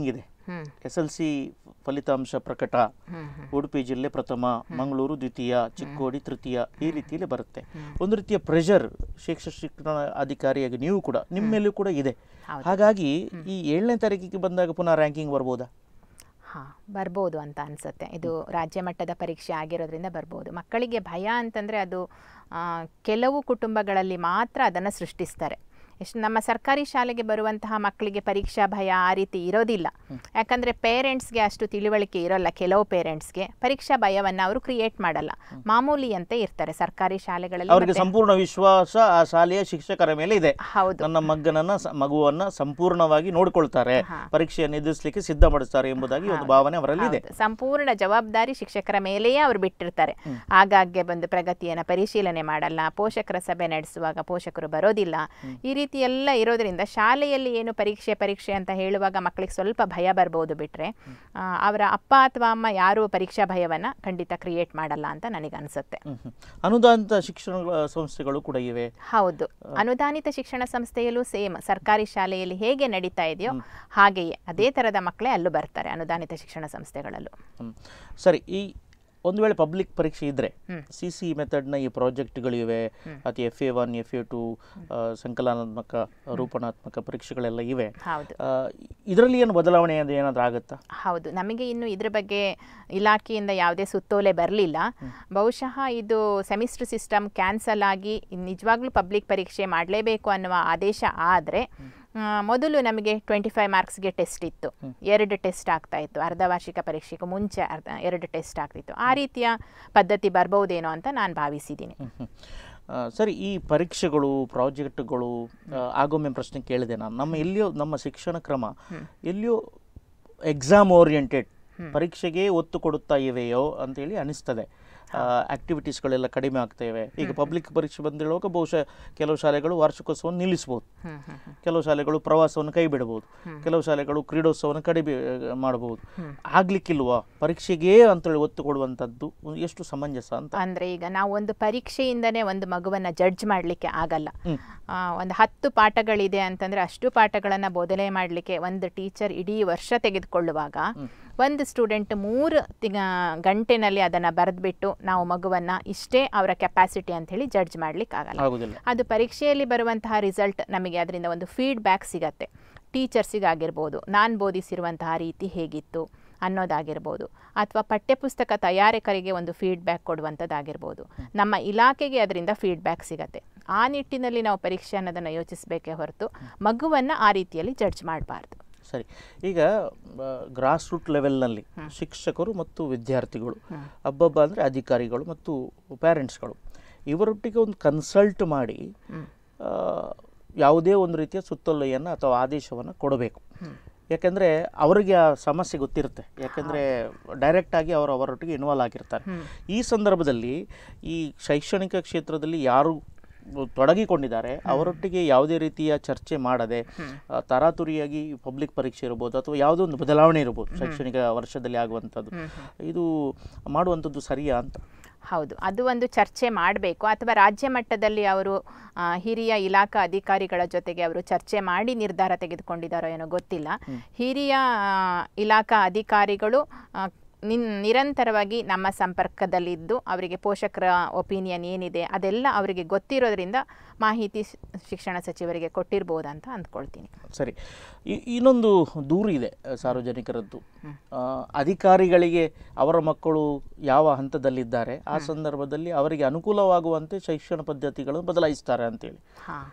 ಹ್ಮ್ ಎಸ್ ಎಲ್ ಸಿ ಫಲಿತಾಂಶ ಪ್ರಕಟ ಹ್ಮ್ ಹ್ಮ್ ಉಡುಪಿ ಜಿಲ್ಲೆ ಪ್ರಥಮ ಮಂಗಳೂರು ದ್ವಿತೀಯ ಚಿಕ್ಕೋಡಿ ತೃತೀಯ ಈ ರೀತಿಯಲ್ಲಿ ಬರುತ್ತೆ ಒಂದು ರೀತಿಯ ಪ್ರೆಷರ್ ಶಿಕ್ಷಣ ಶಿಕ್ಷಣ ಅಧಿಕಾರಿಯಾಗಿ ನೀವು ಕೂಡ ನಿಮ್ಮ ಮೇಲೂ ಕೂಡ ಇದೆ ಹೌದು. ಹಾಗಾಗಿ ಈ ಏಳನೇ ತಾರೀಕಿಗೆ ಬಂದಾಗ ಪುನಃ ರ್ಯಾಂಕಿಂಗ್ ಬರ್ಬೋದಾ ಹಾಂ ಬರ್ಬೋದು ಅಂತ ಅನಿಸುತ್ತೆ ಇದು ರಾಜ್ಯ ಮಟ್ಟದ ಪರೀಕ್ಷೆ ಆಗಿರೋದ್ರಿಂದ ಬರ್ಬೋದು ಮಕ್ಕಳಿಗೆ ಭಯ ಅಂತಂದರೆ ಅದು ಆ, ಕೆಲವು ಕುಟುಂಬಗಳಲ್ಲಿ ಮಾತ್ರ ಅದನ್ನು ಸೃಷ್ಟಿಸ್ತಾರೆ ಎಷ್ಟು ನಮ್ಮ ಸರ್ಕಾರಿ ಶಾಲೆಗೆ ಬರುವಂತಹ ಮಕ್ಕಳಿಗೆ ಪರೀಕ್ಷಾ ಭಯ ಆ ರೀತಿ ಇರೋದಿಲ್ಲ ಯಾಕಂದರೆ ಪೇರೆಂಟ್ಸ್ಗೆ ಅಷ್ಟು ತಿಳುವಳಿಕೆ ಇರೋಲ್ಲ ಕೆಲವು ಪೇರೆಂಟ್ಸ್ಗೆ ಪರೀಕ್ಷಾ ಭಯವನ್ನು ಅವರು ಕ್ರಿಯೇಟ್ ಮಾಡಲ್ಲ ಮಾಮೂಲಿಯಂತೆ ಇರ್ತಾರೆ ಸರ್ಕಾರಿ ಶಾಲೆಗಳಲ್ಲಿ ಅವರಿಗೆ ಮತ್ತೆ- ಸಂಪೂರ್ಣ ವಿಶ್ವಾಸ ಆ ಶಾಲೆಯ ಶಿಕ್ಷಕರ ಮೇಲೆ ಇದೆ ಹೌದು ನನ್ನ ಮಗನನ್ನ ಸ- ಮಗುವನ್ನ ಸಂಪೂರ್ಣವಾಗಿ ನೋಡ್ಕೊಳ್ತಾರೆ ಹಾ. ಪರೀಕ್ಷೆಯನ್ನು ಎದುರಿಸಲಿಕ್ಕೆ ಸಿದ್ಧಪಡಿಸ್ತಾರೆ ಎಂಬುದಾಗಿ ಒಂದು ಭಾವನೆ ಅವರಲ್ಲಿ ಇದೆ ಹೌದು. ಸಂಪೂರ್ಣ ಜವಾಬ್ದಾರಿ ಶಿಕ್ಷಕರ ಮೇಲೆಯೇ ಅವರು ಬಿಟ್ಟಿರ್ತಾರೆ ಆಗಾಗ್ಗೆ ಬಂದು ಪ್ರಗತಿಯನ್ನು ಪರಿಶೀಲನೆ ಮಾಡಲ್ಲ ಪೋಷಕರ ಸಭೆ ನಡೆಸುವಾಗ ಪೋಷಕರು ಬರೋದಿಲ್ಲ ಈ ರೀತಿ ಎಲ್ಲ ಇರೋದ್ರಿಂದ ಶಾಲೆಯಲ್ಲಿ ಏನು ಪರೀಕ್ಷೆ ಪರೀಕ್ಷೆ ಅಂತ ಹೇಳುವಾಗ ಮಕ್ಕಳಿಗೆ ಸ್ವಲ್ಪ ಭಯ ಬರ್ಬೋದು ಬಿಟ್ರೆ ಆ, ಅವರ ಅಪ್ಪ ಅಥವಾ ಅಮ್ಮ ಯಾರು ಪರೀಕ್ಷಾ ಭಯವನ್ನ ಖಂಡಿತ ಕ್ರಿಯೇಟ್ ಮಾಡಲ್ಲ ಅಂತ ನನಗೆ ಅನ್ಸುತ್ತೆ ಹ್ಮ್, ಹ್ಮ್. ಅನುದಾನಿತ ಶಿಕ್ಷಣ ಸಂಸ್ಥೆಗಳು ಕೂಡ ಇವೆ ಹೌದು ಅನುದಾನಿತ ಶಿಕ್ಷಣ ಸಂಸ್ಥೆಯಲ್ಲೂ ಸೇಮ್ ಸರ್ಕಾರಿ ಶಾಲೆಯಲ್ಲಿ ಹೇಗೆ ನಡೀತಾ ಇದೆಯೋ ಹಾಗೆಯೇ ಅದೇ ಥರದ ಮಕ್ಕಳೇ ಅಲ್ಲೂ ಬರ್ತಾರೆ ಅನುದಾನಿತ ಶಿಕ್ಷಣ ಸಂಸ್ಥೆಗಳಲ್ಲೂ ಹ್ಮ್. ಸರಿ ಈ ಒಂದು ವೇಳೆ ಪಬ್ಲಿಕ್ ಪರೀಕ್ಷೆ ಇದ್ರೆ ಹ್ಮ್. ಸಿ ಸಿ ಮೆಥಡ್ನ ಈ ಪ್ರಾಜೆಕ್ಟ್ಗಳಿವೆ ಅಥವಾ F A one F A two ಸಂಕಲನಾತ್ಮಕ ರೂಪಣಾತ್ಮಕ ಪರೀಕ್ಷೆಗಳೆಲ್ಲ ಇವೆ ಹೌದು ಇದರಲ್ಲಿ ಏನು ಬದಲಾವಣೆ ಅದು ಏನಾದರೂ ಆಗುತ್ತಾ ಹೌದು ನಮಗೆ ಇನ್ನು ಇದ್ರ ಬಗ್ಗೆ ಇಲಾಖೆಯಿಂದ ಯಾವುದೇ ಸುತ್ತೋಲೆ ಬರಲಿಲ್ಲ ಬಹುಶಃ ಇದು ಸೆಮಿಸ್ಟರ್ ಸಿಸ್ಟಮ್ ಕ್ಯಾನ್ಸಲ್ ಆಗಿ ನಿಜವಾಗ್ಲೂ ಪಬ್ಲಿಕ್ ಪರೀಕ್ಷೆ ಮಾಡಲೇಬೇಕು ಅನ್ನುವ ಆದೇಶ ಆದರೆ ಮೊದಲು ನಮಗೆ ಟ್ವೆಂಟಿ ಫೈವ್ ಮಾರ್ಕ್ಸ್ಗೆ ಟೆಸ್ಟ್ ಇತ್ತು ಎರಡು ಟೆಸ್ಟ್ ಆಗ್ತಾ ಇತ್ತು ಅರ್ಧ ವಾರ್ಷಿಕ ಪರೀಕ್ಷೆಗೂ ಮುಂಚೆ ಅರ್ಧ ಎರಡು ಟೆಸ್ಟ್ ಆಗ್ತಿತ್ತು ಆ ರೀತಿಯ ಪದ್ಧತಿ ಬರ್ಬಹುದೇನೋ ಅಂತ ನಾನು ಭಾವಿಸಿದ್ದೀನಿ ಹ್ಮ್, ಹ್ಮ್. ಆ, ಸರಿ ಈ ಪರೀಕ್ಷೆಗಳು ಪ್ರಾಜೆಕ್ಟ್ಗಳು ಆ, ಆಗೊಮ್ಮೆ ಪ್ರಶ್ನೆ ಕೇಳಿದೆ ನಾನು ನಮ್ಮ ಎಲ್ಲಿಯೋ ನಮ್ಮ ಶಿಕ್ಷಣ ಕ್ರಮ ಎಲ್ಲಿಯೋ ಎಕ್ಸಾಮ್ ಓರಿಯೆಂಟೆಡ್ ಪರೀಕ್ಷೆಗೆ ಒತ್ತು ಕೊಡುತ್ತಾ ಇವೆಯೋ ಅಂತೇಳಿ ಅನಿಸ್ತದೆ ಆಕ್ಟಿವಿಟೀಸ್ಗಳೆಲ್ಲ ಕಡಿಮೆ ಆಗ್ತಾ ಇವೆ ಈಗ ಪಬ್ಲಿಕ್ ಪರೀಕ್ಷೆ ಬಂದಿರುವಾಗ ಬಹುಶಃ ಕೆಲವು ಶಾಲೆಗಳು ವಾರ್ಷಿಕೋತ್ಸವವನ್ನು ನಿಲ್ಲಿಸ್ಬೋದು ಹ್ಮ್ ಹ್ಮ್ ಹ್ಮ್. ಕೆಲವು ಶಾಲೆಗಳು ಪ್ರವಾಸವನ್ನು ಕೈ ಬಿಡಬಹುದು ಕೆಲವು ಶಾಲೆಗಳು ಕ್ರೀಡೋತ್ಸವವನ್ನು ಕಡಿಮೆ ಮಾಡಬಹುದು ಆಗ್ಲಿಕ್ಕಿಲ್ವಾ ಪರೀಕ್ಷೆಗೆ ಅಂತೇಳಿ ಒತ್ತು ಕೊಡುವಂಥದ್ದು ಎಷ್ಟು ಸಮಂಜಸ ಅಂತ ಅಂದ್ರೆ ಈಗ ನಾವು ಒಂದು ಪರೀಕ್ಷೆಯಿಂದನೇ ಒಂದು ಮಗುವನ್ನ ಜಡ್ಜ್ ಮಾಡಲಿಕ್ಕೆ ಆಗಲ್ಲ ಹ್ಮ್. ಆ, ಒಂದು ಹತ್ತು ಪಾಠಗಳಿದೆ ಅಂತಂದ್ರೆ ಅಷ್ಟು ಪಾಠಗಳನ್ನ ಬೋಧನೆ ಮಾಡಲಿಕ್ಕೆ ಒಂದು ಟೀಚರ್ ಇಡೀ ವರ್ಷ ತೆಗೆದುಕೊಳ್ಳುವಾಗ ಒಂದು ಸ್ಟೂಡೆಂಟ್ ಮೂರು ತಿಂಗ ಗಂಟೆನಲ್ಲಿ ಅದನ್ನ ಬರೆದ್ಬಿಟ್ಟು ನಾವು ಮಗುವನ್ನ ಇಷ್ಟೇ ಅವರ ಕೆಪಾಸಿಟಿ ಅಂತ ಹೇಳಿ ಜಡ್ಜ್ ಮಾಡ್ಲಿಕ್ಕೆ ಆಗಲ್ಲ ಆಗುದಿಲ್ಲ ಅದು ಪರೀಕ್ಷೆಯಲ್ಲಿ ಬರುವಂತಹ ರಿಸಲ್ಟ್ ನಮಗೆ ಅದರಿಂದ ಒಂದು ಫೀಡ್ಬ್ಯಾಕ್ ಸಿಗತ್ತೆ ಟೀಚರ್ಸಿಗಾಗಿರ್ಬೋದು ನಾನು ಬೋಧಿಸಿರುವಂತಹ ರೀತಿ ಹೇಗಿತ್ತು ಅನ್ನೋದಾಗಿರ್ಬೋದು ಅಥವಾ ಪಠ್ಯಪುಸ್ತಕ ತಯಾರಕರಿಗೆ ಒಂದು ಫೀಡ್ಬ್ಯಾಕ್ ಕೊಡುವಂಥದ್ದಾಗಿರ್ಬೋದು ನಮ್ಮ ಇಲಾಖೆಗೆ ಅದರಿಂದ ಫೀಡ್ಬ್ಯಾಕ್ ಸಿಗತ್ತೆ ಆ ನಿಟ್ಟಿನಲ್ಲಿ ನಾವು ಪರೀಕ್ಷೆ ಅನ್ನೋದನ್ನು ಯೋಚಿಸಬೇಕೇ ಹೊರತು ಮಗುವನ್ನು ಆ ರೀತಿಯಲ್ಲಿ ಜಡ್ಜ್ ಮಾಡಬಾರ್ದು ಸರಿ ಈಗ ಗ್ರಾಸ್ ರೂಟ್ ಲೆವೆಲ್ನಲ್ಲಿ ಶಿಕ್ಷಕರು ಮತ್ತು ವಿದ್ಯಾರ್ಥಿಗಳು ಹಬ್ಬಬ್ಬ ಅಂದರೆ ಅಧಿಕಾರಿಗಳು ಮತ್ತು ಪ್ಯಾರೆಂಟ್ಸ್ಗಳು ಇವರೊಟ್ಟಿಗೆ ಒಂದು ಕನ್ಸಲ್ಟ್ ಮಾಡಿ ಆ, ಯಾವುದೇ ಒಂದು ರೀತಿಯ ಸುತ್ತೋಲೆಯನ್ನು ಅಥವಾ ಆದೇಶವನ್ನು ಕೊಡಬೇಕು ಯಾಕೆಂದರೆ ಅವರಿಗೆ ಆ ಸಮಸ್ಯೆ ಗೊತ್ತಿರುತ್ತೆ ಯಾಕೆಂದರೆ ಡೈರೆಕ್ಟಾಗಿ ಅವರು ಅವರೊಟ್ಟಿಗೆ ಇನ್ವಾಲ್ವ್ ಆಗಿರ್ತಾರೆ ಈ ಸಂದರ್ಭದಲ್ಲಿ ಈ ಶೈಕ್ಷಣಿಕ ಕ್ಷೇತ್ರದಲ್ಲಿ ಯಾರು ತೊಡಗಿಕೊಂಡಿದ್ದಾರೆ ಅವರೊಟ್ಟಿಗೆ ಯಾವುದೇ ರೀತಿಯ ಚರ್ಚೆ ಮಾಡದೆ ಆ, ತರಾತುರಿಯಾಗಿ ಪಬ್ಲಿಕ್ ಪರೀಕ್ಷೆ ಇರ್ಬೋದು ಅಥವಾ ಯಾವುದೋ ಒಂದು ಬದಲಾವಣೆ ಇರ್ಬೋದು ಶೈಕ್ಷಣಿಕ ವರ್ಷದಲ್ಲಿ ಆಗುವಂಥದ್ದು ಇದು ಮಾಡುವಂಥದ್ದು ಸರಿಯಾ ಅಂತ ಹೌದು ಅದು ಒಂದು ಚರ್ಚೆ ಮಾಡಬೇಕು ಅಥವಾ ರಾಜ್ಯ ಮಟ್ಟದಲ್ಲಿ ಅವರು ಆ, ಹಿರಿಯ ಇಲಾಖಾ ಅಧಿಕಾರಿಗಳ ಜೊತೆಗೆ ಅವರು ಚರ್ಚೆ ಮಾಡಿ ನಿರ್ಧಾರ ತೆಗೆದುಕೊಂಡಿದ್ದಾರೋ ಏನೋ ಗೊತ್ತಿಲ್ಲ ಹಿರಿಯ ಆ, ಇಲಾಖಾ ಅಧಿಕಾರಿಗಳು ಆ, ನಿನ್ ನಿರಂತರವಾಗಿ ನಮ್ಮ ಸಂಪರ್ಕದಲ್ಲಿದ್ದು ಅವರಿಗೆ ಪೋಷಕರ ಒಪಿನಿಯನ್ ಏನಿದೆ ಅದೆಲ್ಲ ಅವರಿಗೆ ಗೊತ್ತಿರೋದ್ರಿಂದ ಮಾಹಿತಿ ಶ್- ಶಿಕ್ಷಣ ಸಚಿವರಿಗೆ ಕೊಟ್ಟಿರ್ಬೋದಂತ ಅಂದ್ಕೊಳ್ತೀನಿ ಸರಿ ಇ- ಇನ್ನೊಂದು ದೂರು ಇದೆ ಆ, ಸಾರ್ವಜನಿಕರದ್ದು ಆ, ಅಧಿಕಾರಿಗಳಿಗೆ ಅವರ ಮಕ್ಕಳು ಯಾವ ಹಂತದಲ್ಲಿದ್ದಾರೆ ಆ ಸಂದರ್ಭದಲ್ಲಿ ಅವರಿಗೆ ಅನುಕೂಲವಾಗುವಂತೆ ಶಿಕ್ಷಣ ಪದ್ಧತಿಗಳನ್ನು ಬದಲಾಯಿಸ್ತಾರೆ ಅಂತೇಳಿ ಹಾಂ